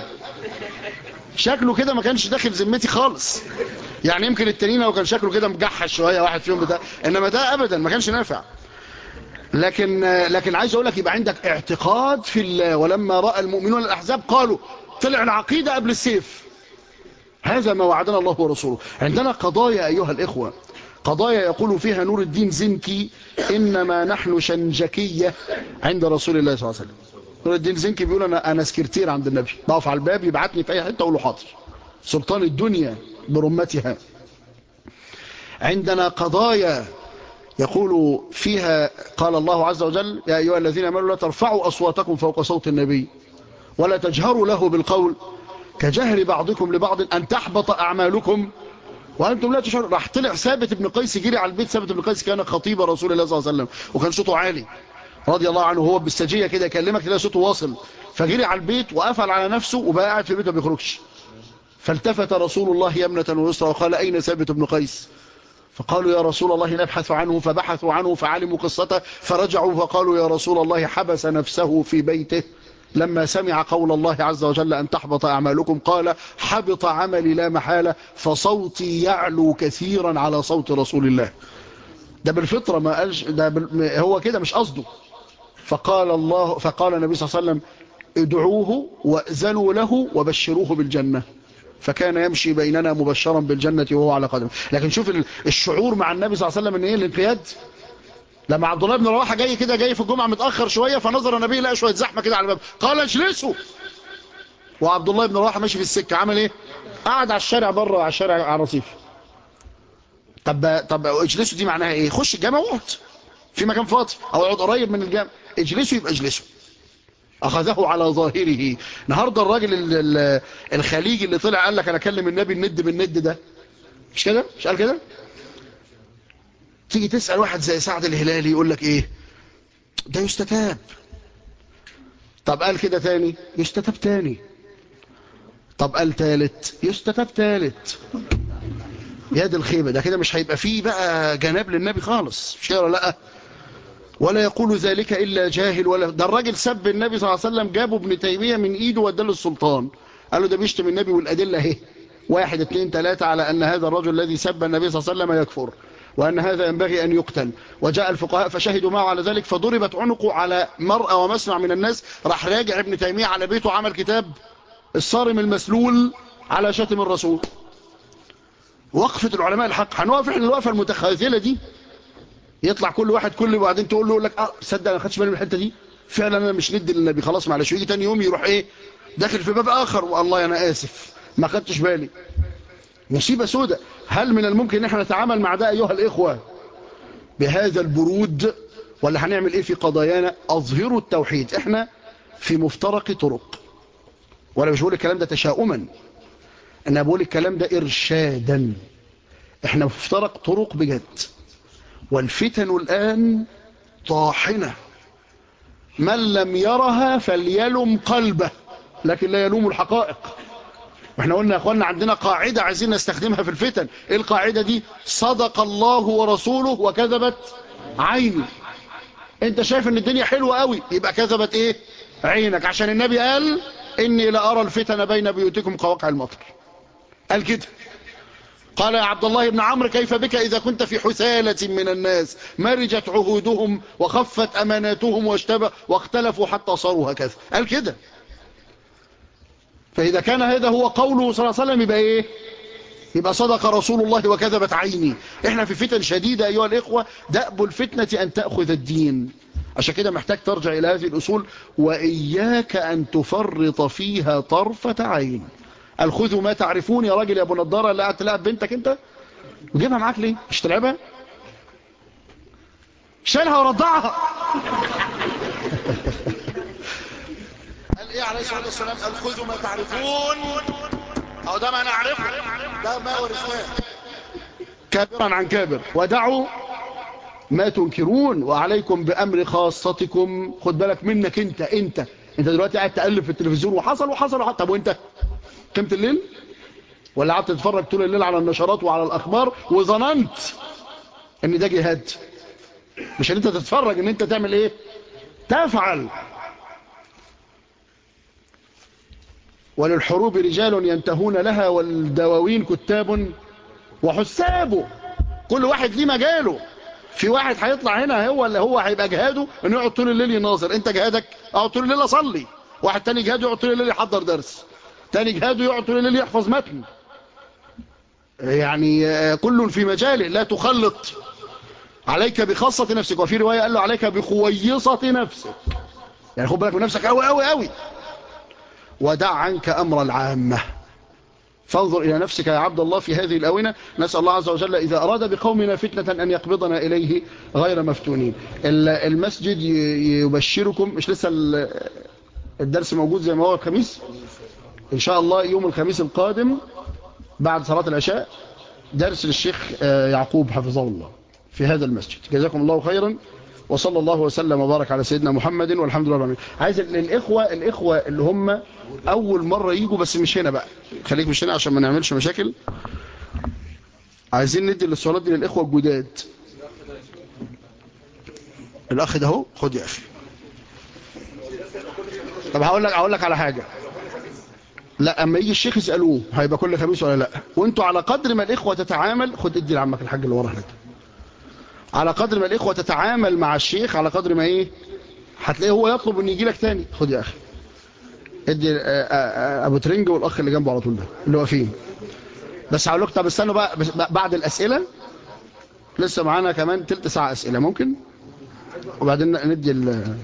شكله كده ما كانش داخل ذمتي خالص يعني يمكن التانيين لو كان شكله كده مجحش شويه واحد فيهم بتاع انما ده ابدا ما كانش نافع لكن لكن عايز اقول لك يبقى عندك اعتقاد في الله ولما راى المؤمنون الاحزاب قالوا طلع العقيده قبل السيف هذا ما وعدنا الله ورسوله عندنا قضايا ايها الاخوه قضايا يقول فيها نور الدين زنكي إنما نحن شنجكية عند رسول الله صلى الله عليه وسلم نور الدين زنكي بيقول أنا, أنا سكرتير عند النبي بقف على الباب يبعتني في أي حتة أقول له حاضر سلطان الدنيا برمتها عندنا قضايا يقول فيها قال الله عز وجل يا أيها الذين امنوا لا ترفعوا أصواتكم فوق صوت النبي ولا تجهروا له بالقول كجهر بعضكم لبعض أن تحبط أعمالكم وأنتم لا تشعرون راح طلع ثابت بن قيس جري على البيت ثابت بن قيس كان خطيب رسول الله صلى الله عليه وسلم وكان صوته عالي رضي الله عنه هو بالسجية كده يكلمك كده صوته واصل فجري على البيت وقفل على نفسه وبقى قاعد في البيت ما بيخرجش فالتفت رسول الله يمنة ويسرى وقال أين ثابت بن قيس فقالوا يا رسول الله نبحث عنه فبحثوا عنه فعلموا قصته فرجعوا فقالوا يا رسول الله حبس نفسه في بيته لما سمع قول الله عز وجل أن تحبط أعمالكم قال حبط عملي لا محالة فصوتي يعلو كثيرا على صوت رسول الله ده بالفطرة ما قالش ده بال... هو كده مش قصده فقال الله فقال النبي صلى الله عليه وسلم ادعوه وأذنوا له وبشروه بالجنة فكان يمشي بيننا مبشرا بالجنة وهو على قدم لكن شوف الشعور مع النبي صلى الله عليه وسلم ان ايه الانقياد لما عبد الله بن رواحه جاي كده جاي في الجمعه متاخر شويه فنظر النبي لقى شويه زحمه كده على الباب قال اجلسوا وعبد الله بن رواحه ماشي في السكه عمل ايه قعد على الشارع بره على الشارع على الرصيف طب طب اجلسوا دي معناها ايه خش الجامع واقعد في مكان فاضي او اقعد قريب من الجامع اجلسوا يبقى اجلسوا اخذه على ظاهره النهارده الراجل الخليجي اللي طلع قال لك انا اكلم النبي الند بالند ده مش كده مش قال كده تيجي تسأل واحد زي سعد الهلالي يقول لك ايه ده يستتاب طب قال كده تاني يستتاب تاني طب قال تالت يستتاب تالت يا دي الخيبة ده كده مش هيبقى فيه بقى جناب للنبي خالص مش كده لا ولا يقول ذلك إلا جاهل ولا ده الراجل سب النبي صلى الله عليه وسلم جابه ابن تيمية من ايده وداه للسلطان قال له ده بيشتم النبي والأدلة اهي واحد اثنين ثلاثة على أن هذا الرجل الذي سب النبي صلى الله عليه وسلم يكفر وأن هذا ينبغي أن يقتل وجاء الفقهاء فشهدوا معه على ذلك فضربت عنقه على مرأة ومسمع من الناس راح راجع ابن تيمية على بيته وعمل كتاب الصارم المسلول على شتم الرسول وقفة العلماء الحق هنوقف احنا الوقفة المتخاذلة دي يطلع كل واحد كل وبعدين تقول له يقول لك اه صدق انا خدتش بالي من الحته دي فعلا انا مش ند للنبي خلاص معلش يجي تاني يوم يروح ايه داخل في باب اخر والله انا اسف ما خدتش بالي مصيبة سودة هل من الممكن ان احنا نتعامل مع ده ايها الاخوة بهذا البرود ولا هنعمل ايه في قضايانا اظهروا التوحيد احنا في مفترق طرق وانا مش بقول الكلام ده تشاؤما انا بقول الكلام ده ارشادا احنا في مفترق طرق بجد والفتن الان طاحنة من لم يرها فليلم قلبه لكن لا يلوم الحقائق واحنا قلنا يا اخوانا عندنا قاعدة عايزين نستخدمها في الفتن ايه القاعدة دي صدق الله ورسوله وكذبت عيني انت شايف ان الدنيا حلوة قوي يبقى كذبت ايه عينك عشان النبي قال اني لأرى الفتن بين بيوتكم كواقع المطر قال كده قال يا عبد الله بن عمرو كيف بك إذا كنت في حثالة من الناس مرجت عهودهم وخفت أماناتهم واشتبه واختلفوا حتى صاروا هكذا قال كده فإذا كان هذا هو قوله صلى الله عليه وسلم يبقى إيه يبقى صدق رسول الله وكذبت عيني احنا في فتن شديدة أيها الإخوة دأب الفتنة أن تأخذ الدين عشان كده محتاج ترجع إلى هذه الأصول وإياك أن تفرط فيها طرفة عين قال خذوا ما تعرفون يا راجل يا ابو نضاره اللي قاعد تلعب بنتك انت وجيبها معاك ليه مش تلعبها شيلها ورضعها قال ايه عليه الصلاه والسلام قال خذوا ما تعرفون او ده ما نعرفه ده ما ورثناه كابرا عن كابر ودعوا ما تنكرون وعليكم بامر خاصتكم خد بالك منك انت انت انت دلوقتي قاعد تقلب في التلفزيون وحصل وحصل وحصل طب وانت قمت الليل ولا قعدت تتفرج طول الليل على النشرات وعلى الاخبار وظننت ان ده جهاد مش ان انت تتفرج ان انت تعمل ايه تفعل وللحروب رجال ينتهون لها والدواوين كتاب وحساب كل واحد ليه مجاله في واحد هيطلع هنا هو اللي هو هيبقى جهاده انه يقعد طول الليل يناظر انت جهادك اقعد طول الليل اصلي واحد تاني جهاده يقعد طول الليل يحضر درس تاني جهاده يقعد طول الليل يحفظ متن يعني كل في مجاله لا تخلط عليك بخاصة نفسك وفي رواية قال له عليك بخويصة نفسك يعني خد بالك من نفسك قوي قوي قوي ودع عنك أمر العامة فانظر إلى نفسك يا عبد الله في هذه الأونة نسأل الله عز وجل إذا أراد بقومنا فتنة أن يقبضنا إليه غير مفتونين المسجد يبشركم مش لسه الدرس موجود زي ما هو الخميس إن شاء الله يوم الخميس القادم بعد صلاة العشاء درس للشيخ يعقوب حفظه الله في هذا المسجد جزاكم الله خيرا وصلى الله وسلم وبارك على سيدنا محمد والحمد لله رب العالمين عايز الإخوة الإخوة اللي هم أول مرة يجوا بس مش هنا بقى خليك مش هنا عشان ما نعملش مشاكل عايزين ندي السؤالات دي للإخوة الجداد الأخ ده اهو خد يا أخي طب هقول لك هقول لك على حاجة لا اما يجي الشيخ يسالوه هيبقى كل خميس ولا لا وانتوا على قدر ما الاخوه تتعامل خد ادي لعمك الحاج اللي ورا هناك على قدر ما الاخوه تتعامل مع الشيخ على قدر ما ايه هتلاقيه هو يطلب ان يجي لك تاني خد يا اخي ادي ابو ترنج والاخ اللي جنبه على طول ده اللي واقفين بس هقول لك طب استنوا بقى بعد الاسئله لسه معانا كمان تلت ساعه اسئله ممكن وبعدين ندي ال...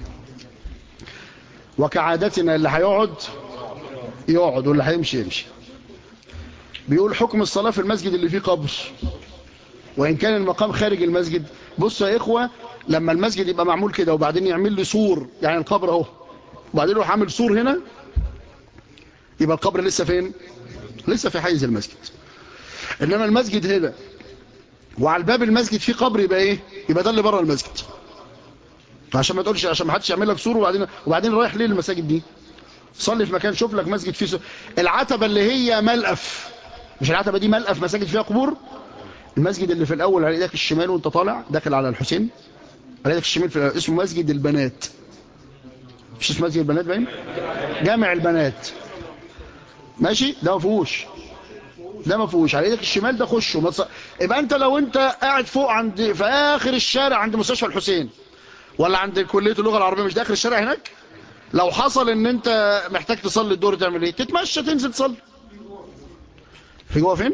وكعادتنا اللي هيقعد يقعد واللي هيمشي يمشي بيقول حكم الصلاة في المسجد اللي فيه قبر وإن كان المقام خارج المسجد بصوا يا إخوة لما المسجد يبقى معمول كده وبعدين يعمل لي سور يعني القبر اهو وبعدين يروح عامل سور هنا يبقى القبر لسه فين لسه في حيز المسجد إنما المسجد هنا وعلى الباب المسجد فيه قبر يبقى إيه يبقى ده اللي بره المسجد عشان ما تقولش عشان ما حدش يعمل لك سور وبعدين وبعدين رايح ليه المساجد دي صلي في مكان شوف لك مسجد فيه سور. العتبة اللي هي ملقف مش العتبة دي ملقف مساجد فيها قبور المسجد اللي في الأول على ايدك الشمال وانت طالع داخل على الحسين على ايدك الشمال في اسمه مسجد البنات مش اسمه مسجد البنات باين جامع البنات ماشي ده ما فيهوش ده ما فيهوش على ايدك الشمال ده خشه مص... يبقى انت لو انت قاعد فوق عند في اخر الشارع عند مستشفى الحسين ولا عند كليه اللغه العربيه مش ده اخر الشارع هناك لو حصل ان انت محتاج تصلي الدور تعمل ايه تتمشى تنزل تصلي في جوه فين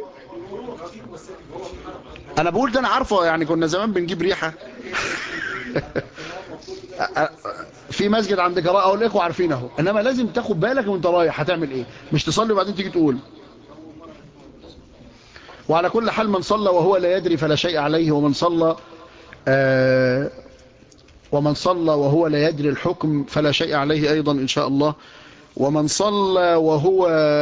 انا بقول ده انا عارفه يعني كنا زمان بنجيب ريحه في مسجد عند جراء الاخوه عارفين اهو انما لازم تاخد بالك وانت رايح هتعمل ايه مش تصلي وبعدين تيجي تقول وعلى كل حال من صلى وهو لا يدري فلا شيء عليه ومن صلى آه ومن صلى وهو لا يدري الحكم فلا شيء عليه أيضا إن شاء الله ومن صلى وهو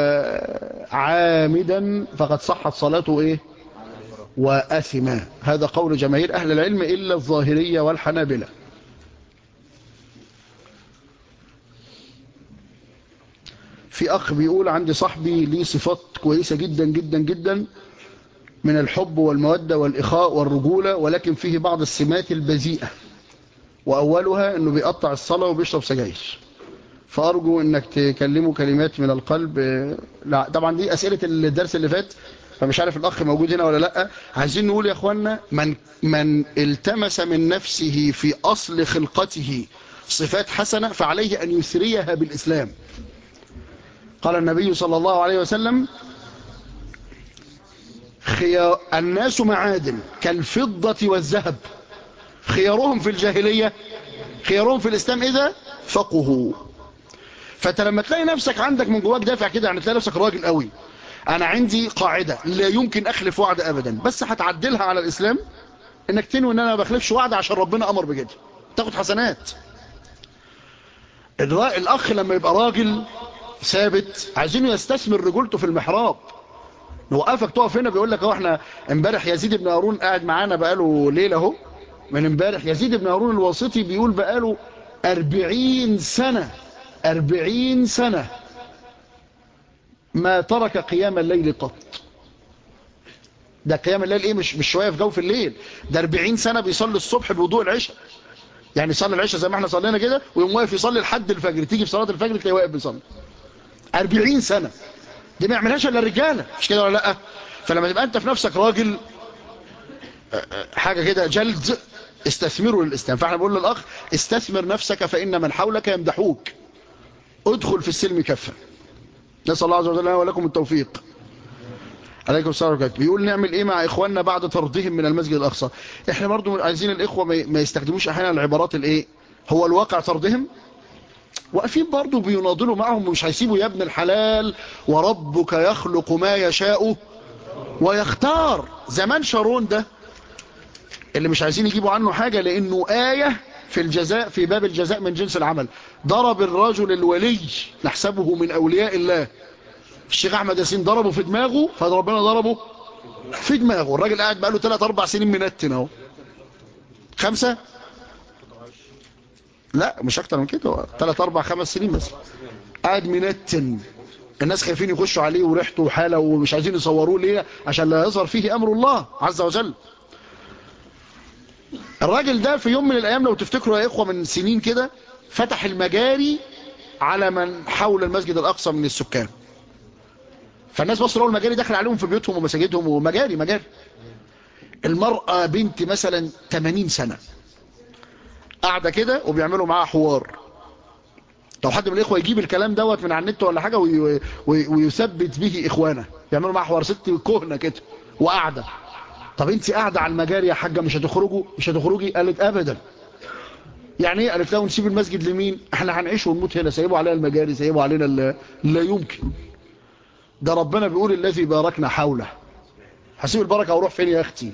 عامدا فقد صحت صلاته إيه وأثما هذا قول جماهير أهل العلم إلا الظاهرية والحنابلة في أخ بيقول عندي صاحبي ليه صفات كويسة جدا جدا جدا من الحب والمودة والإخاء والرجولة ولكن فيه بعض السمات البذيئة وأولها أنه بيقطع الصلاة وبيشرب سجاير فأرجو أنك تكلمه كلمات من القلب لا طبعا دي أسئلة الدرس اللي فات فمش عارف الأخ موجود هنا ولا لأ عايزين نقول يا أخوانا من, من التمس من نفسه في أصل خلقته صفات حسنة فعليه أن يسريها بالإسلام قال النبي صلى الله عليه وسلم خيار الناس معادن كالفضة والذهب خيارهم في الجاهلية خيارهم في الإسلام إذا فقهوا فأنت لما تلاقي نفسك عندك من جواك دافع كده يعني تلاقي نفسك راجل قوي أنا عندي قاعدة لا يمكن أخلف وعد أبدا بس هتعدلها على الإسلام إنك تنوي إن أنا ما بخلفش وعد عشان ربنا أمر بكده تاخد حسنات الأخ لما يبقى راجل ثابت عايزينه يستثمر رجولته في المحراب نوقفك تقف هنا بيقول لك اهو احنا امبارح يزيد بن هارون قاعد معانا بقاله ليله اهو من امبارح يزيد بن هارون الواسطي بيقول بقاله 40 سنه 40 سنه ما ترك قيام الليل قط ده قيام الليل ايه مش مش شويه في جو في الليل ده 40 سنه بيصلي الصبح بوضوء العشاء يعني يصلي العشاء زي ما احنا صلينا كده ويقوم واقف يصلي لحد الفجر تيجي في صلاه الفجر تلاقيه واقف بيصلي 40 سنه دي ما يعملهاش الا الرجاله مش كده ولا لا فلما تبقى انت في نفسك راجل حاجه كده جلد استثمره للاسلام فاحنا بنقول للاخ استثمر نفسك فان من حولك يمدحوك ادخل في السلم كفه نسال الله عز وجل لنا ولكم التوفيق عليكم السلام ورحمه بيقول نعمل ايه مع اخواننا بعد طردهم من المسجد الاقصى احنا برضو عايزين الاخوه ما يستخدموش احيانا العبارات الايه هو الواقع طردهم واقفين برضه بيناضلوا معهم ومش هيسيبوا يا ابن الحلال وربك يخلق ما يشاء ويختار زمان شارون ده اللي مش عايزين يجيبوا عنه حاجة لانه آية في الجزاء في باب الجزاء من جنس العمل ضرب الرجل الولي نحسبه من اولياء الله الشيخ احمد ياسين ضربه في دماغه فربنا ضربه في دماغه الراجل قاعد بقاله 3 4 سنين منتن اهو خمسة لا مش اكتر من كده 3 4 5 سنين بس قاعد منتن الناس خايفين يخشوا عليه وريحته وحاله ومش عايزين يصوروه ليه عشان لا يظهر فيه امر الله عز وجل الراجل ده في يوم من الايام لو تفتكروا يا اخوه من سنين كده فتح المجاري على من حول المسجد الاقصى من السكان فالناس بصوا لقوا المجاري داخل عليهم في بيوتهم ومساجدهم ومجاري مجاري المرأة بنت مثلا 80 سنة قاعدة كده وبيعملوا معاها حوار لو حد من الاخوه يجيب الكلام دوت من على النت ولا حاجه وي... وي... ويثبت به اخوانه يعملوا معاها حوار ست كهنه كده وقاعده طب انت قاعده على المجاري يا حاجه مش هتخرجوا مش هتخرجي قالت ابدا يعني ايه قالت لها نسيب المسجد لمين احنا هنعيش ونموت هنا سيبوا علينا المجاري سيبوا علينا ال... لا يمكن ده ربنا بيقول الذي باركنا حوله هسيب البركه واروح فين يا اختي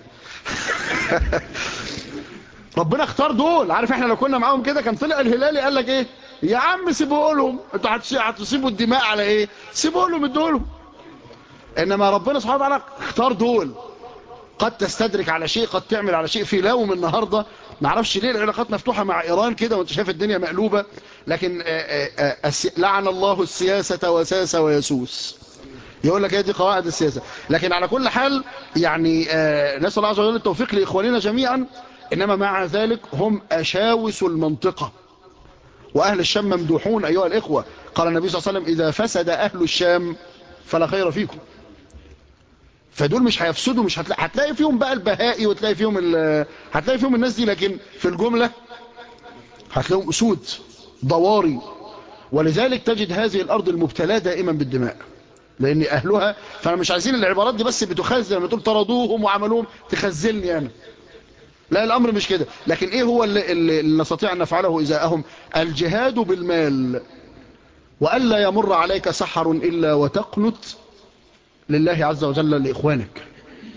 ربنا اختار دول عارف احنا لو كنا معاهم كده كان طلع الهلالي قال لك ايه يا عم سيبوا لهم انتوا هتسيبوا الدماء على ايه سيبوا لهم ادولهم انما ربنا سبحانه وتعالى اختار دول قد تستدرك على شيء قد تعمل على شيء في لوم النهارده ما اعرفش ليه العلاقات مفتوحه مع ايران كده وانت شايف الدنيا مقلوبه لكن آآ آآ لعن الله السياسه وساس ويسوس يقول لك هي دي قواعد السياسه لكن على كل حال يعني نسال الله عز وجل التوفيق لاخواننا جميعا انما مع ذلك هم اشاوس المنطقه وأهل الشام ممدوحون أيها الإخوة قال النبي صلى الله عليه وسلم إذا فسد أهل الشام فلا خير فيكم فدول مش هيفسدوا مش هتلاقي, هتلاقي فيهم بقى البهائي وتلاقي فيهم هتلاقي فيهم الناس دي لكن في الجملة هتلاقيهم أسود ضواري ولذلك تجد هذه الأرض المبتلاة دائما بالدماء لأن أهلها فأنا مش عايزين العبارات دي بس بتخزن لما تقول طردوهم وعملوهم تخزلني أنا لا الأمر مش كده لكن إيه هو اللي, اللي نستطيع أن نفعله إزاءهم الجهاد بالمال وألا يمر عليك سحر إلا وتقنت لله عز وجل لإخوانك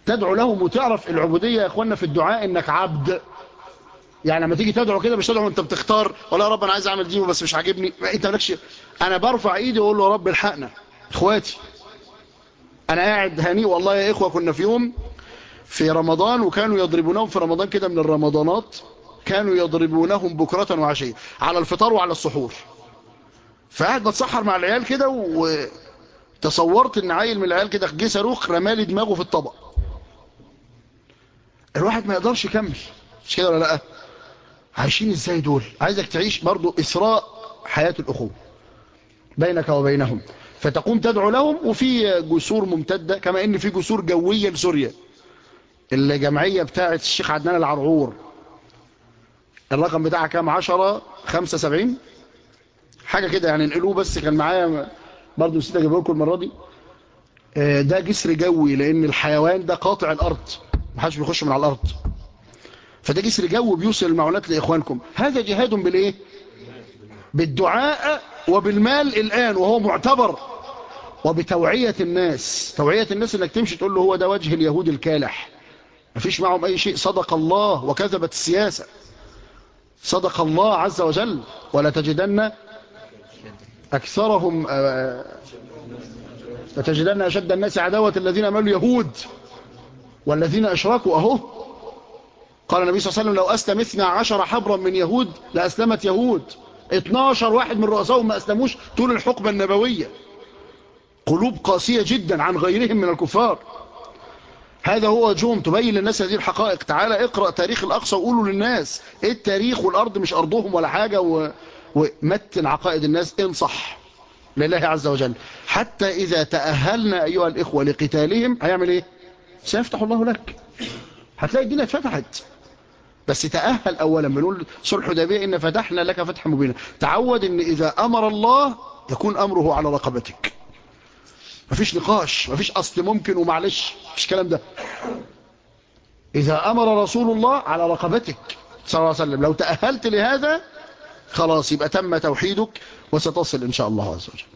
تدعو لهم وتعرف العبودية يا اخوانا في الدعاء انك عبد يعني لما تيجي تدعو كده مش تدعو انت بتختار ولا يا رب انا عايز اعمل دي بس مش عاجبني انت مالكش انا برفع ايدي واقول له يا رب الحقنا اخواتي انا قاعد هني والله يا اخوه كنا في يوم في رمضان وكانوا يضربونهم في رمضان كده من الرمضانات كانوا يضربونهم بكرة وعشية على الفطار وعلى السحور فقعد بتسحر مع العيال كده وتصورت ان عيل من العيال كده جه صاروخ رمالي دماغه في الطبق الواحد ما يقدرش يكمل مش كده ولا لا عايشين ازاي دول عايزك تعيش برضو اسراء حياة الاخوة بينك وبينهم فتقوم تدعو لهم وفي جسور ممتدة كما ان في جسور جوية لسوريا الجمعية بتاعة الشيخ عدنان العرعور الرقم بتاعها كام عشرة خمسة سبعين حاجة كده يعني نقلوه بس كان معايا برضو نسيت اجيبه لكم المرة دي ده جسر جوي لان الحيوان ده قاطع الارض محدش بيخش من على الارض فده جسر جوي بيوصل المعونات لاخوانكم هذا جهاد بالايه بالدعاء وبالمال الان وهو معتبر وبتوعية الناس توعية الناس انك تمشي تقول له هو ده وجه اليهود الكالح مفيش معهم اي شيء صدق الله وكذبت السياسة صدق الله عز وجل ولا تجدن أكثرهم لتجدن أشد الناس عداوة الذين أملوا يهود والذين أشركوا أهو قال النبي صلى الله عليه وسلم لو أسلم 12 حبرا من يهود لأسلمت يهود 12 واحد من رؤسائهم ما أسلموش طول الحقبة النبوية قلوب قاسية جدا عن غيرهم من الكفار هذا هو وجههم تبين للناس هذه الحقائق تعالى اقرأ تاريخ الأقصى وقولوا للناس ايه التاريخ والأرض مش أرضهم ولا حاجة و... ومتن عقائد الناس انصح لله عز وجل حتى إذا تأهلنا أيها الإخوة لقتالهم هيعمل ايه سيفتح الله لك هتلاقي الدنيا اتفتحت بس تأهل أولا بنقول صلح حديبية إن فتحنا لك فتح مبينا تعود إن إذا أمر الله يكون أمره على رقبتك مفيش نقاش مفيش أصل ممكن ومعلش مفيش كلام ده إذا أمر رسول الله على رقبتك صلى الله عليه وسلم لو تأهلت لهذا خلاص يبقى تم توحيدك وستصل إن شاء الله عز وجل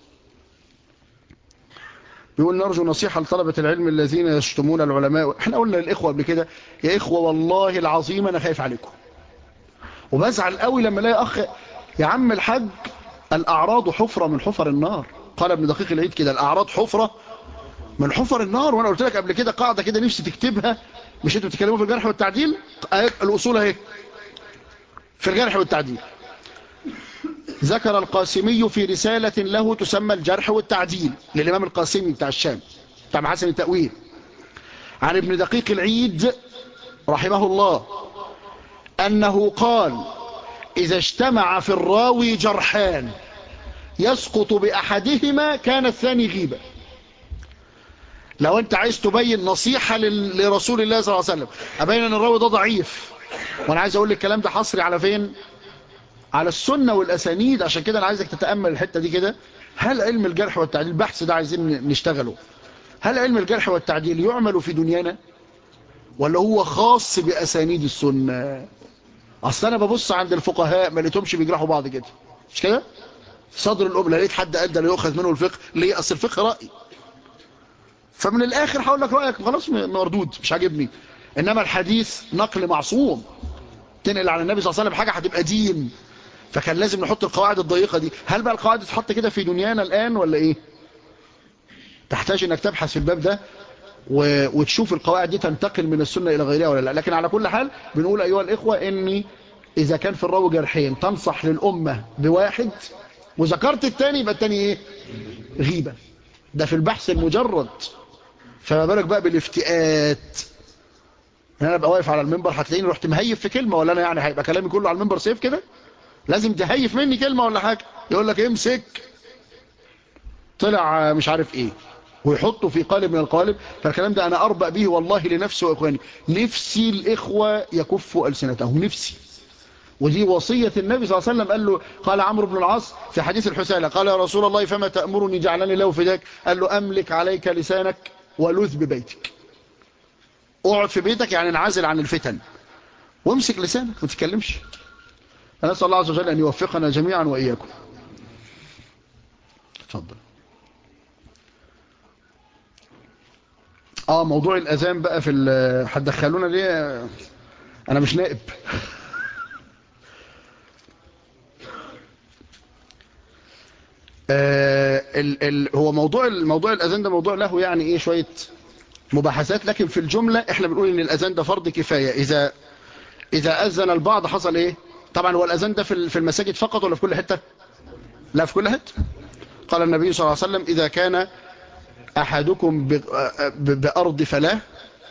بيقول نرجو نصيحة لطلبة العلم الذين يشتمون العلماء احنا قلنا للإخوة قبل كده يا إخوة والله العظيم أنا خايف عليكم وبزعل قوي لما الاقي أخ يا عم الحاج الأعراض حفرة من حفر النار قال ابن دقيق العيد كده الأعراض حفرة من حفر النار وأنا قلت لك قبل كده قاعدة كده نفسي تكتبها مش انتوا بتتكلموا في الجرح والتعديل الأصول اهي في الجرح والتعديل ذكر القاسمي في رسالة له تسمى الجرح والتعديل للإمام القاسمي بتاع الشام بتاع محسن التأويل عن ابن دقيق العيد رحمه الله أنه قال إذا اجتمع في الراوي جرحان يسقط بأحدهما كان الثاني غيبة لو أنت عايز تبين نصيحة لرسول الله صلى الله عليه وسلم أبين أن الراوي ده ضعيف وأنا عايز أقول لك الكلام ده حصري على فين على السنة والأسانيد عشان كده أنا عايزك تتأمل الحتة دي كده هل علم الجرح والتعديل البحث ده عايزين نشتغله هل علم الجرح والتعديل يعمل في دنيانا ولا هو خاص بأسانيد السنة أصل أنا ببص عند الفقهاء ما لقيتهمش بيجرحوا بعض كده مش كده صدر القبلة لقيت حد أدى لا يؤخذ منه الفقه ليه أصل الفقه رأي فمن الآخر هقول لك رأيك خلاص مردود مش عاجبني إنما الحديث نقل معصوم تنقل عن النبي صلى الله عليه وسلم حاجة هتبقى دين فكان لازم نحط القواعد الضيقة دي هل بقى القواعد تتحط كده في دنيانا الآن ولا إيه تحتاج انك تبحث في الباب ده و... وتشوف القواعد دي تنتقل من السنة إلى غيرها ولا لا لكن على كل حال بنقول أيها الإخوة إني إذا كان في الراوي جرحين تنصح للأمة بواحد وذكرت التاني يبقى التاني إيه غيبة ده في البحث المجرد فما بالك بقى بالافتئات انا ابقى واقف على المنبر هتلاقيني رحت مهيف في كلمة ولا انا يعني هيبقى كلامي كله على المنبر سيف كده لازم تهيف مني كلمة ولا حاجة يقول لك امسك طلع مش عارف ايه ويحطه في قالب من القوالب فالكلام ده انا اربأ به والله لنفسي واخواني نفسي الاخوة يكفوا ألسنتهم نفسي ودي وصية النبي صلى الله عليه وسلم قال له قال عمرو بن العاص في حديث الحسالة قال يا رسول الله فما تأمرني جعلني له فداك قال له أملك عليك لسانك ولذ ببيتك اقعد في بيتك يعني انعزل عن الفتن وامسك لسانك ما تتكلمش أنا أسأل الله عز وجل أن يوفقنا جميعا وإياكم تفضل اه موضوع الاذان بقى في ال- هتدخلونا ليه انا مش نائب آه ال ال هو موضوع الموضوع الاذان ده موضوع له يعني ايه شويه مباحثات لكن في الجمله احنا بنقول ان الاذان ده فرض كفايه اذا اذا اذن البعض حصل ايه طبعا هو الاذان ده في ال- في المساجد فقط ولا في كل حته لا في كل حته قال النبي صلى الله عليه وسلم اذا كان احدكم ب- ب- بارض فلاه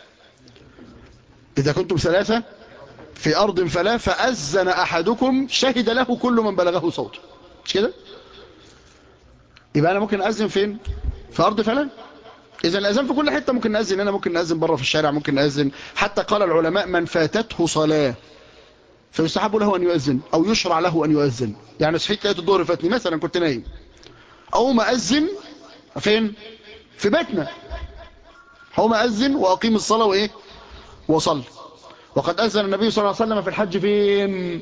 اذا كنتم ثلاثه في ارض فلاه فاذن احدكم شهد له كل من بلغه صوته مش كده يبقى انا ممكن اذن فين في ارض فلان اذا الاذان في كل حته ممكن ناذن هنا ممكن ناذن بره في الشارع ممكن ناذن حتى قال العلماء من فاتته صلاه فيستحب له ان يؤذن او يشرع له ان يؤذن يعني صحيت لقيت الظهر فاتني مثلا كنت نايم او ما اذن فين في بيتنا هو ما اذن واقيم الصلاه وايه وصلي وقد اذن النبي صلى الله عليه وسلم في الحج فين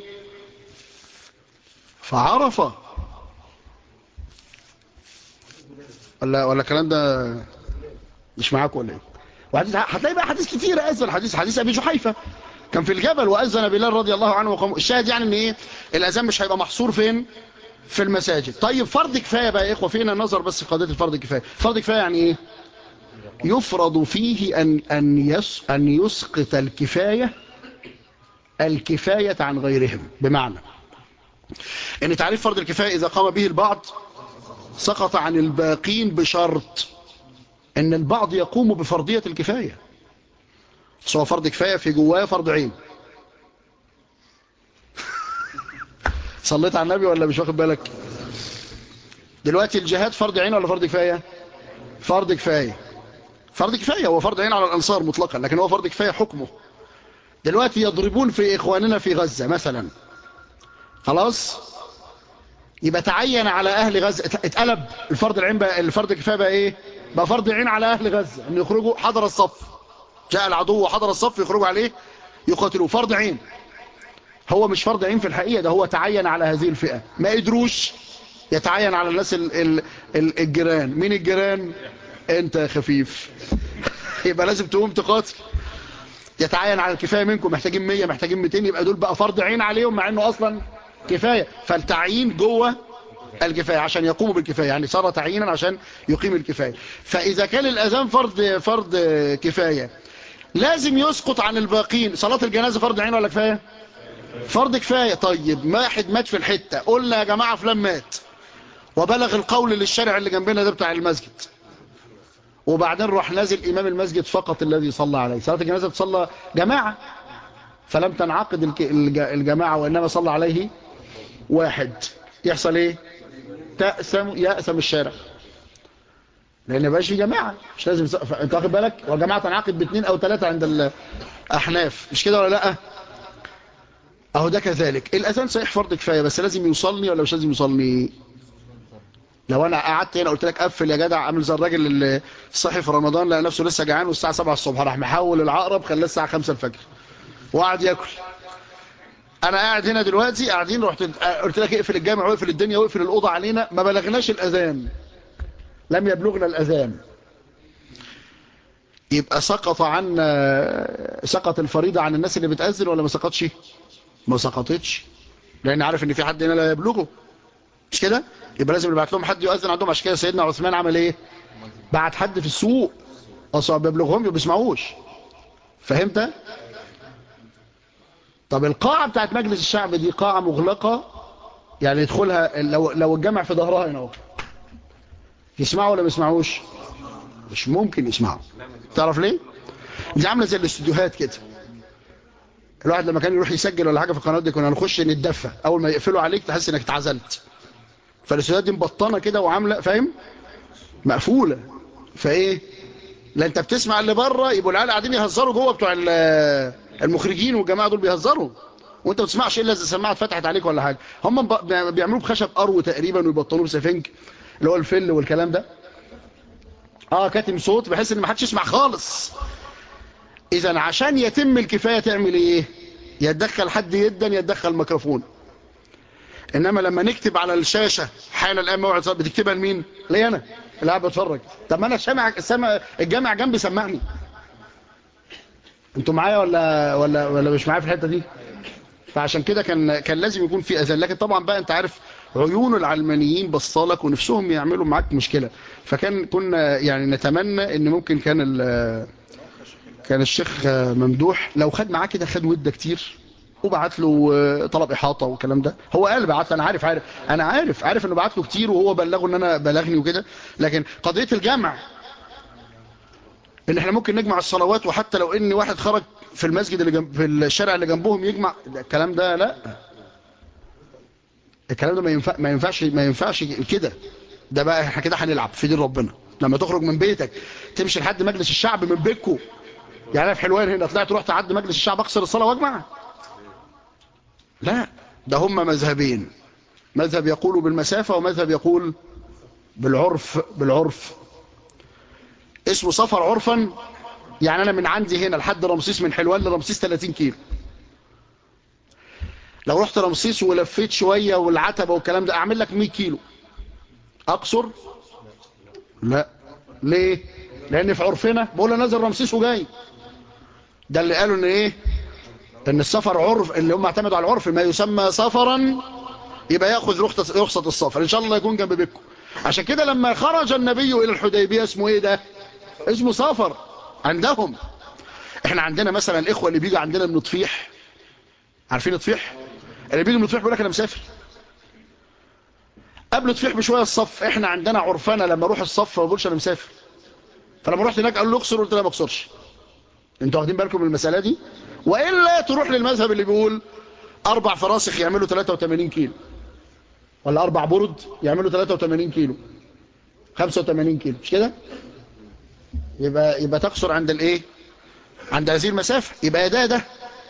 فعرفه ولا ولا الكلام ده مش معاك ولا ايه وحديث هتلاقي بقى حديث كتير اذن حديث حديث ابي جحيفه كان في الجبل واذن بلال رضي الله عنه وقام الشاهد يعني ان ايه الاذان مش هيبقى محصور فين في المساجد طيب فرض كفايه بقى يا اخوه فينا نظر بس في قضيه الفرض كفايه فرض كفايه يعني ايه يفرض فيه ان ان يس ان يسقط الكفايه الكفايه عن غيرهم بمعنى ان تعريف فرض الكفايه اذا قام به البعض سقط عن الباقين بشرط ان البعض يقوم بفرضية الكفاية سواء فرض كفاية في جواه فرض عين صليت على النبي ولا مش واخد بالك دلوقتي الجهاد فرض عين ولا فرض كفاية فرض كفاية فرض كفاية هو فرض عين على الأنصار مطلقا لكن هو فرض كفاية حكمه دلوقتي يضربون في إخواننا في غزة مثلا خلاص يبقى تعين على اهل غزه اتقلب الفرض العين بقى الفرض كفايه بقى ايه بقى فرض عين على اهل غزه ان يخرجوا حضر الصف جاء العدو وحضر الصف يخرجوا عليه يقاتلوا فرض عين هو مش فرض عين في الحقيقه ده هو تعين على هذه الفئه ما قدروش يتعين على الناس ال ال ال الجيران مين الجيران انت يا خفيف يبقى لازم تقوم تقاتل يتعين على الكفايه منكم محتاجين 100 محتاجين 200 يبقى دول بقى فرض عين عليهم مع انه اصلا كفاية فالتعيين جوه الكفاية عشان يقوموا بالكفاية يعني صار تعيينا عشان يقيم الكفاية فإذا كان الأذان فرض فرض كفاية لازم يسقط عن الباقين صلاة الجنازة فرض عين ولا كفاية فرض كفاية طيب واحد مات في الحتة قلنا يا جماعة فلان مات وبلغ القول للشارع اللي جنبنا ده بتاع المسجد وبعدين روح نازل إمام المسجد فقط الذي صلى عليه صلاة الجنازة تصلى جماعة فلم تنعقد الجماعة وإنما صلى عليه واحد يحصل ايه تأسم يأسم الشارع لان بقاش في جماعة مش لازم س... انت واخد بالك والجماعة تنعقد باثنين او ثلاثة عند الاحناف مش كده ولا لا اهو ده كذلك الاذان صحيح فرض كفاية بس لازم يوصلني ولا مش لازم يوصلني لو انا قعدت هنا قلت لك قفل يا جدع عامل زي الراجل اللي صحي في رمضان لقى نفسه لسه جعان والساعه 7 الصبح راح محول العقرب خلاه الساعه 5 الفجر وقعد ياكل انا قاعد هنا دلوقتي قاعدين رحت قلت لك اقفل الجامع واقفل الدنيا واقفل الاوضه علينا ما بلغناش الاذان لم يبلغنا الاذان يبقى سقط عنا سقط الفريضه عن الناس اللي بتاذن ولا ما سقطش ما سقطتش لان عارف ان في حد هنا لا يبلغه مش كده يبقى لازم نبعت لهم حد يؤذن عندهم عشان كده سيدنا عثمان عمل ايه بعت حد في السوق اصلا بيبلغهم ما بيسمعوش فهمت طب القاعة بتاعت مجلس الشعب دي قاعة مغلقة يعني يدخلها لو لو الجمع في ظهرها هنا اهو يسمعوا ولا ما يسمعوش مش ممكن يسمعوا تعرف ليه دي عامله زي الاستوديوهات كده الواحد لما كان يروح يسجل ولا حاجه في القناه دي كنا نخش نتدفى اول ما يقفلوا عليك تحس انك اتعزلت فالاستوديوهات دي مبطنه كده وعامله فاهم مقفوله فايه لا انت بتسمع اللي بره يبقوا العيال قاعدين يهزروا جوه بتوع المخرجين والجماعه دول بيهزروا وانت ما بتسمعش الا اذا السماعه اتفتحت عليك ولا حاجه هم بيعملوه بخشب قرو تقريبا ويبطلوه بسفنج اللي هو الفل والكلام ده اه كاتم صوت بحيث ان ما حدش يسمع خالص اذا عشان يتم الكفايه تعمل ايه يتدخل حد يدا يتدخل ميكروفون انما لما نكتب على الشاشه حان الان موعد بتكتبها لمين لي انا اللي قاعد بتفرج طب ما انا سامع سامع الجامع جنبي سمعني انتوا معايا ولا ولا ولا مش معايا في الحته دي فعشان كده كان كان لازم يكون في اذان لكن طبعا بقى انت عارف عيون العلمانيين بصالك ونفسهم يعملوا معاك مشكله فكان كنا يعني نتمنى ان ممكن كان ال- كان الشيخ ممدوح لو خد معاه كده خد وده كتير وبعت له طلب احاطه والكلام ده هو قال بعت انا عارف عارف انا عارف عارف انه بعت له كتير وهو بلغه ان انا بلغني وكده لكن قضيه الجمع ان احنا ممكن نجمع الصلوات وحتى لو ان واحد خرج في المسجد اللي جنب في الشارع اللي جنبهم يجمع ده الكلام ده لا الكلام ده ما ينفع ما ينفعش ما ينفعش كده ده بقى احنا كده هنلعب في دين ربنا لما تخرج من بيتك تمشي لحد مجلس الشعب من بيتكو يعني انا في حلوان هنا طلعت رحت عند مجلس الشعب اقصر الصلاه واجمع لا ده هم مذهبين مذهب يقول بالمسافه ومذهب يقول بالعرف بالعرف اسمه سفر عرفا يعني انا من عندي هنا لحد رمسيس من حلوان لرمسيس 30 كيلو لو رحت رمسيس ولفيت شوية والعتبة والكلام ده اعمل لك 100 كيلو اقصر لا ليه لان في عرفنا بقول له نازل رمسيس وجاي ده اللي قالوا ان ايه ان السفر عرف اللي هم اعتمدوا على العرف ما يسمى سفرا يبقى ياخذ رخصة رخصة السفر ان شاء الله يكون جنب بيتكم عشان كده لما خرج النبي الى الحديبية اسمه ايه ده اسمه سفر عندهم احنا عندنا مثلا الاخوة اللي بيجي عندنا من طفيح عارفين طفيح اللي بيجي من طفيح بيقول لك انا مسافر قبل طفيح بشويه الصف احنا عندنا عرفنا لما اروح الصف ما بقولش انا مسافر فلما رحت هناك قالوا لي اقصر قلت لا ما اقصرش انتوا واخدين بالكم من المساله دي والا تروح للمذهب اللي بيقول اربع فراسخ يعملوا 83 كيلو ولا اربع برد يعملوا 83 كيلو 85 كيلو مش كده يبقى يبقى تقصر عند الايه عند هذه المسافه يبقى ده ده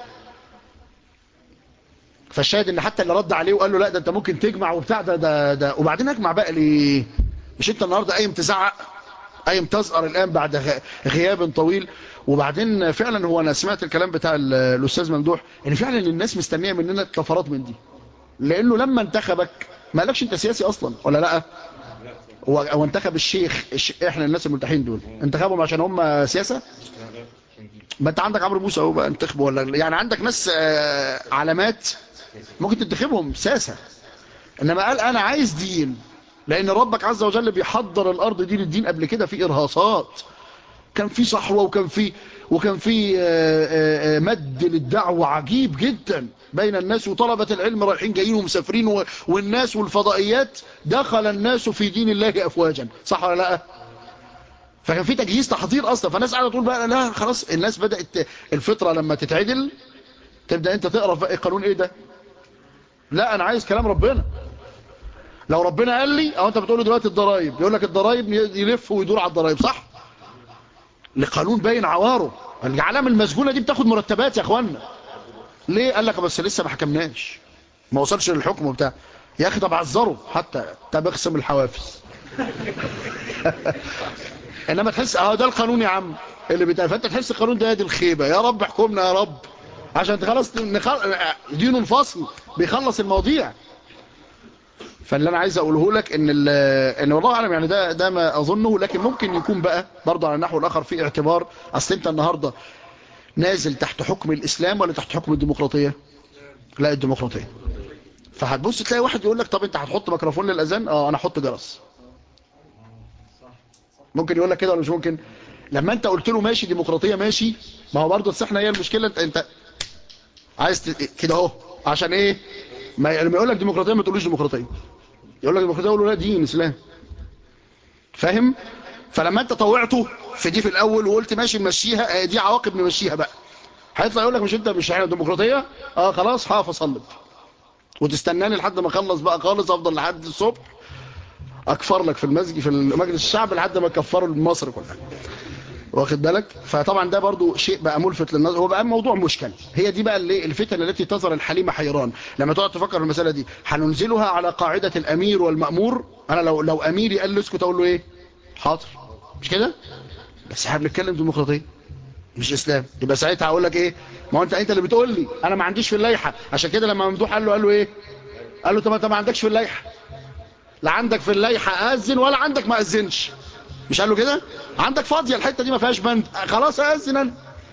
فالشاهد ان حتى اللي رد عليه وقال له لا ده انت ممكن تجمع وبتاع ده ده, ده وبعدين اجمع بقى ليه مش انت النهارده قايم تزعق قايم تزقر الان بعد غ- غياب طويل وبعدين فعلا هو انا سمعت الكلام بتاع ال- الاستاذ ممدوح ان فعلا الناس مستنيه مننا كفرات من دي لانه لما انتخبك ما قالكش انت سياسي اصلا ولا لا هو هو انتخب الشيخ الش... احنا الناس الملتحين دول انتخبهم عشان هم سياسه ما انت عندك عمرو موسى اهو بقى انتخبه ولا يعني عندك ناس آه، علامات ممكن تنتخبهم ساسة انما قال انا عايز دين لان ربك عز وجل بيحضر الارض دي للدين قبل كده في ارهاصات كان في صحوة وكان في وكان في آه، آه، آه، مد للدعوة عجيب جدا بين الناس وطلبة العلم رايحين جايين ومسافرين و- والناس والفضائيات دخل الناس في دين الله افواجا صح ولا لا فكان في تجهيز تحضير اصلا فالناس قاعده تقول بقى لا خلاص الناس بدات الفطره لما تتعدل تبدا انت تقرا بقى القانون ايه ده لا انا عايز كلام ربنا لو ربنا قال لي او انت بتقول له دلوقتي الضرايب يقول لك الضرايب يلف ويدور على الضرايب صح لقانون باين عواره العلامه المسجونه دي بتاخد مرتبات يا اخوانا ليه قال لك بس لسه ما حكمناش ما وصلش للحكم وبتاع يا اخي طب عذره حتى طب اقسم الحوافز انما تحس اه ده القانون يا عم اللي بتاع فانت تحس القانون ده يد الخيبه يا رب احكمنا يا رب عشان خلاص نخل... دين الفصل بيخلص المواضيع فاللي انا عايز اقوله لك ان ال... ان والله اعلم يعني ده ده ما اظنه لكن ممكن يكون بقى برضه على النحو الاخر في اعتبار اصل انت النهارده نازل تحت حكم الاسلام ولا تحت حكم الديمقراطيه لا الديمقراطيه فهتبص تلاقي واحد يقول لك طب انت هتحط ميكروفون للاذان اه انا احط جرس ممكن يقول لك كده ولا مش ممكن لما انت قلت له ماشي ديمقراطيه ماشي ما هو برضه احنا هي المشكله انت انت عايز ت... كده اهو عشان ايه ما لما يقول لك ديمقراطيه ما تقولوش ديمقراطيه يقول لك ديمقراطيه يقول له لا دين اسلام فاهم فلما انت طوعته في دي في الاول وقلت ماشي نمشيها اه دي عواقب نمشيها بقى هيطلع يقول لك مش انت مش احنا ديمقراطيه اه خلاص هقف اصلب وتستناني لحد ما اخلص بقى خالص افضل لحد الصبح اكفر لك في المسجد في مجلس الشعب لحد ما كفروا مصر كلها واخد بالك فطبعا ده برضو شيء بقى ملفت للنظر هو بقى موضوع مشكل هي دي بقى اللي الفتن التي تظهر الحليمه حيران لما تقعد تفكر في المساله دي هننزلها على قاعده الامير والمامور انا لو لو اميري قال لي اسكت اقول له ايه حاضر مش كده بس احنا بنتكلم ديمقراطيه مش اسلام يبقى ساعتها هقول لك ايه ما هو انت انت اللي بتقول لي انا ما عنديش في اللائحه عشان كده لما ممدوح قال له قال له ايه قال له طب انت ما عندكش في اللائحه لا عندك في اللائحه اذن ولا عندك ما اذنش مش قال له كده عندك فاضيه الحته دي ما فيهاش بند خلاص اذن انا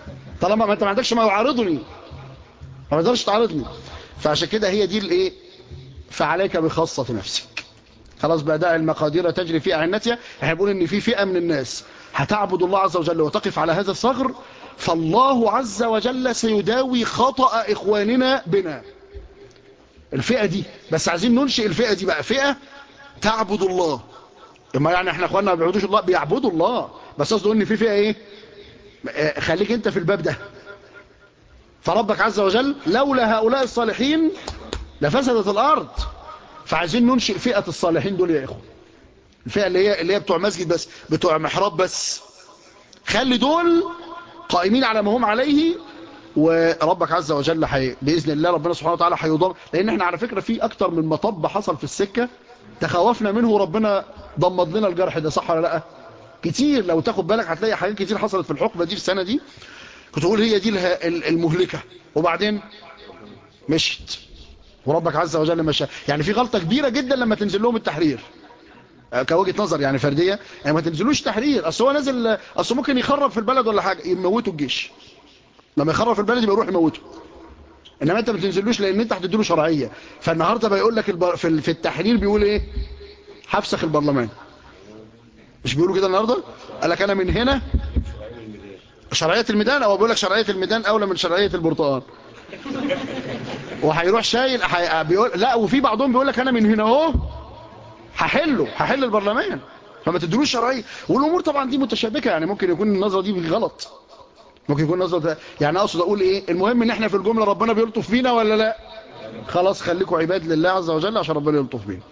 طالما ما انت ما عندكش ما يعارضني ما تقدرش تعارضني فعشان كده هي دي الايه فعليك بخاصة نفسك خلاص بقى داعي المقادير تجري في أعنتها احنا بنقول ان في فئة من الناس هتعبد الله عز وجل وتقف على هذا الثغر فالله عز وجل سيداوي خطأ إخواننا بنا الفئة دي بس عايزين ننشئ الفئة دي بقى فئة تعبد الله اما يعني احنا اخواننا ما بيعبدوش الله بيعبدوا الله بس قصده ان في فئة ايه اه خليك انت في الباب ده فربك عز وجل لولا هؤلاء الصالحين لفسدت الارض فعايزين ننشئ فئة الصالحين دول يا اخوة الفئة اللي هي اللي هي بتوع مسجد بس بتوع محراب بس خلي دول قائمين على ما هم عليه وربك عز وجل حي... بإذن الله ربنا سبحانه وتعالى هيضم لأن احنا على فكرة في أكتر من مطب حصل في السكة تخوفنا منه ربنا ضمد لنا الجرح ده صح ولا لا كتير لو تاخد بالك هتلاقي حاجات كتير حصلت في الحقبة دي في السنة دي كنت أقول هي دي المهلكة وبعدين مشت وربك عز وجل مشى يعني في غلطة كبيرة جدا لما تنزل لهم التحرير كوجهة نظر يعني فردية يعني ما تنزلوش تحرير اصل هو نازل اصل ممكن يخرب في البلد ولا حاجة يموتوا الجيش لما يخرب في البلد يبقى يروح يموته انما انت ما تنزلوش لان انت هتديله شرعية فالنهاردة بيقول لك البر... في في التحرير بيقول ايه هفسخ البرلمان مش بيقولوا كده النهاردة قال لك انا من هنا شرعية الميدان او بيقول لك شرعية الميدان اولى من شرعية البرتقال وهيروح شايل حي... بيقول لا وفي بعضهم بيقول لك انا من هنا اهو هحله هحل البرلمان فما تدلوش شرعيه والامور طبعا دي متشابكه يعني ممكن يكون النظره دي غلط ممكن يكون النظره يعني اقصد اقول ايه المهم ان احنا في الجمله ربنا بيلطف فينا ولا لا خلاص خليكم عباد لله عز وجل عشان ربنا يلطف بينا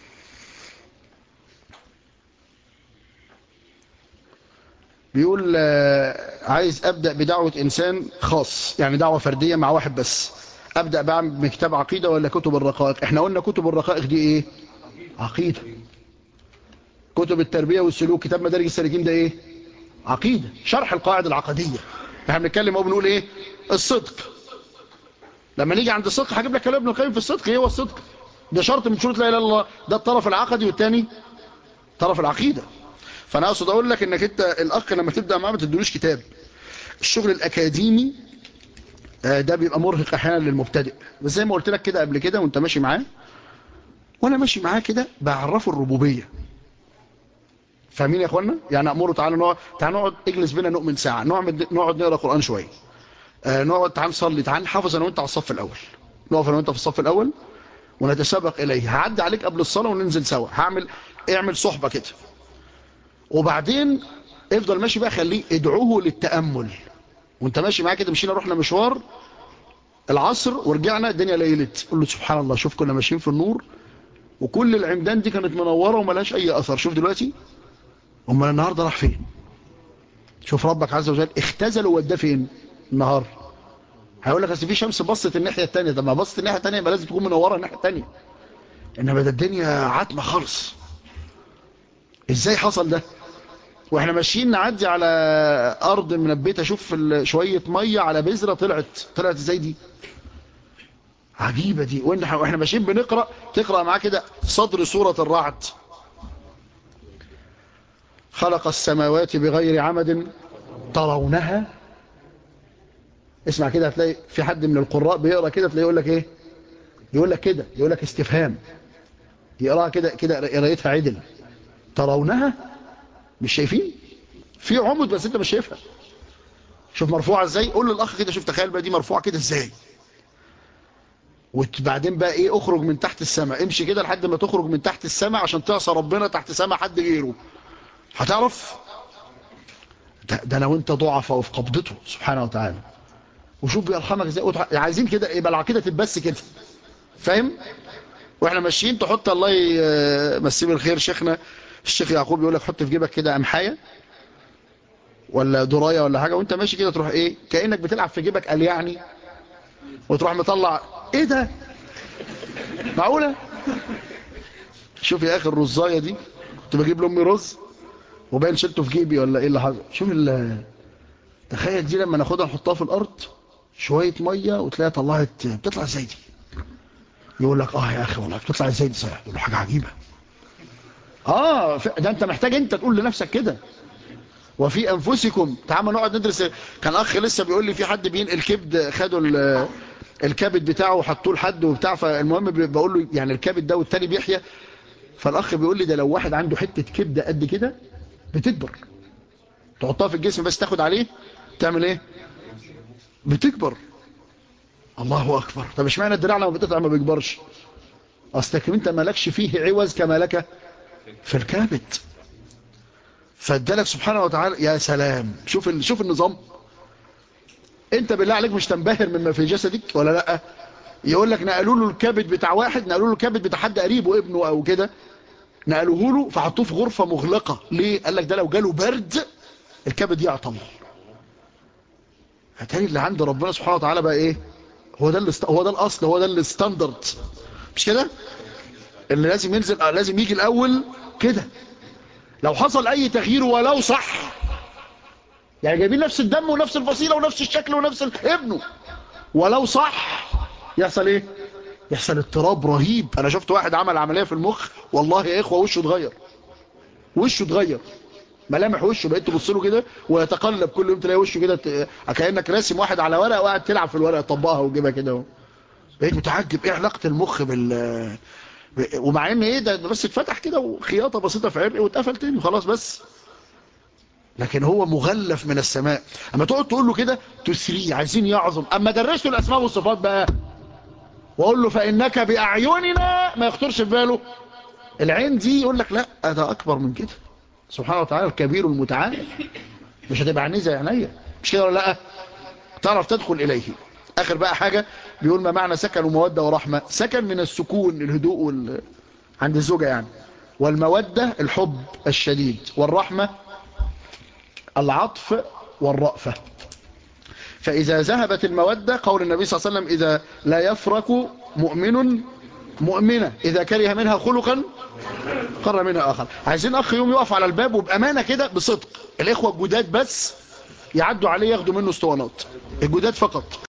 بيقول عايز ابدا بدعوه انسان خاص يعني دعوه فرديه مع واحد بس ابدا بعمل بكتاب عقيده ولا كتب الرقائق احنا قلنا كتب الرقائق دي ايه عقيدة كتب التربية والسلوك كتاب مدارج السالكين ده ايه عقيدة شرح القواعد العقدية احنا بنتكلم او بنقول ايه الصدق لما نيجي عند الصدق هجيب لك كلام ابن القيم في الصدق ايه هو الصدق ده شرط من شروط لا اله الا الله ده الطرف العقدي والتاني طرف العقيدة فانا اقصد اقول لك انك انت الاخ لما تبدا معاه ما تدلوش كتاب الشغل الاكاديمي ده بيبقى مرهق احيانا للمبتدئ بس زي ما قلت لك كده قبل كده وانت ماشي معاه وانا ماشي معاه كده بعرفه الربوبيه فاهمين يا اخوانا يعني امره تعالى نقعد تعالى نقعد اجلس بينا نؤمن ساعه نقعد نقعد نقرا قران شويه آه نقعد تعالى نصلي تعالى نحافظ انا وانت على الصف الاول نقف انا وانت في الصف الاول ونتسابق اليه هعدي عليك قبل الصلاه وننزل سوا هعمل اعمل صحبه كده وبعدين افضل ماشي بقى خليه ادعوه للتامل وانت ماشي معاه كده مشينا رحنا مشوار العصر ورجعنا الدنيا ليلت قول له سبحان الله شوف كنا ماشيين في النور وكل العمدان دي كانت منورة وملهاش اي اثر شوف دلوقتي امال النهاردة راح فين شوف ربك عز وجل اختزل ووداه فين النهار هيقول لك اصل في شمس بصت الناحية التانية طب ما بصت الناحية التانية يبقى لازم تكون منورة الناحية التانية انما ده الدنيا عتمة خالص ازاي حصل ده واحنا ماشيين نعدي على ارض منبته اشوف شوية مية على بذرة طلعت طلعت ازاي دي عجيبة دي واحنا ماشيين بنقرأ تقرأ معاه كده صدر سورة الرعد خلق السماوات بغير عمد ترونها اسمع كده هتلاقي في حد من القراء بيقرأ كده تلاقي يقول لك ايه يقول لك كده يقول لك استفهام يقراها كده كده قرايتها عدل ترونها مش شايفين في عمد بس انت مش شايفها شوف مرفوعة ازاي قول للاخ كده شوف تخيل بقى دي مرفوعة كده ازاي وبعدين بقى ايه اخرج من تحت السماء امشي كده لحد ما تخرج من تحت السماء عشان تعصى ربنا تحت سماء حد غيره هتعرف ده, ده لو انت ضعف وفي قبضته سبحانه وتعالى وشوف بيرحمك ازاي عايزين كده يبقى العقيده تتبس كده فاهم واحنا ماشيين تحط الله يمسيه بالخير شيخنا الشيخ يعقوب يقول لك حط في جيبك كده امحايه ولا درايه ولا حاجه وانت ماشي كده تروح ايه كانك بتلعب في جيبك قال يعني وتروح مطلع ايه ده معقولة شوف يا اخي الرزاية دي كنت بجيب لامي رز وباين شلته في جيبي ولا ايه اللي حصل شوف ال تخيل دي لما ناخدها نحطها في الارض شوية مية وتلاقيها طلعت بتطلع ازاي دي يقول لك اه يا اخي والله بتطلع ازاي دي صحيح تقول له حاجة عجيبة اه ده انت محتاج انت تقول لنفسك كده وفي انفسكم تعالوا نقعد ندرس كان اخ لسه بيقول لي في حد بينقل كبد خدوا ال- الكبد بتاعه وحطوه لحد وبتاع فالمهم بقول له يعني الكبد ده والتاني بيحيى فالاخ بيقول لي ده لو واحد عنده حته كبده قد كده بتكبر تحطها في الجسم بس تاخد عليه تعمل ايه بتكبر الله اكبر طب اشمعنى الدراع لما بتقطع ما بيكبرش اصلك انت مالكش فيه عوز كما لك في الكبد فادالك سبحانه وتعالى يا سلام شوف ال... شوف النظام انت بالله عليك مش تنبهر مما في جسدك ولا لا يقول لك نقلوا له الكبد بتاع واحد نقلوا له الكبد بتاع حد قريبه ابنه او كده نقلوه له فحطوه في غرفه مغلقه ليه قال لك ده لو جاله برد الكبد يعطل هتاني اللي عند ربنا سبحانه وتعالى بقى ايه هو ده الاست... هو ده الاصل هو ده الستاندرد مش كده اللي لازم ينزل آه، لازم يجي الاول كده لو حصل اي تغيير ولو صح يعني جايبين نفس الدم ونفس الفصيلة ونفس الشكل ونفس ال- ابنه ولو صح يحصل ايه يحصل اضطراب رهيب انا شفت واحد عمل عملية في المخ والله يا اخوة وشه اتغير وشه اتغير ملامح وشه بقيت تبص له كده ويتقلب كل يوم تلاقي وشه كده ت- كانك راسم واحد على ورقه وقاعد تلعب في الورقه تطبقها وتجيبها كده اهو. بقيت متعجب ايه علاقه المخ بال ب- ومع ان ايه ده ده بس اتفتح كده وخياطه بسيطه في عرق واتقفل تاني وخلاص بس لكن هو مغلف من السماء اما تقعد تقول له كده تسريه عايزين يعظم اما درسته الاسماء والصفات بقى واقول له فانك باعيننا ما يخطرش في باله العين دي يقول لك لا ده اكبر من كده سبحانه وتعالى الكبير المتعال مش هتبقى عينيه زي عينيا مش كده ولا لا تعرف تدخل اليه اخر بقى حاجه بيقول ما معنى سكن وموده ورحمه سكن من السكون الهدوء وال... عند الزوجه يعني والموده الحب الشديد والرحمه العطف والرأفة فإذا ذهبت المودة قول النبي صلى الله عليه وسلم إذا لا يفرق مؤمن مؤمنة إذا كره منها خلقا قر منها آخر عايزين أخ يوم يقف على الباب وبأمانة كده بصدق الإخوة الجداد بس يعدوا عليه ياخدوا منه اسطوانات الجداد فقط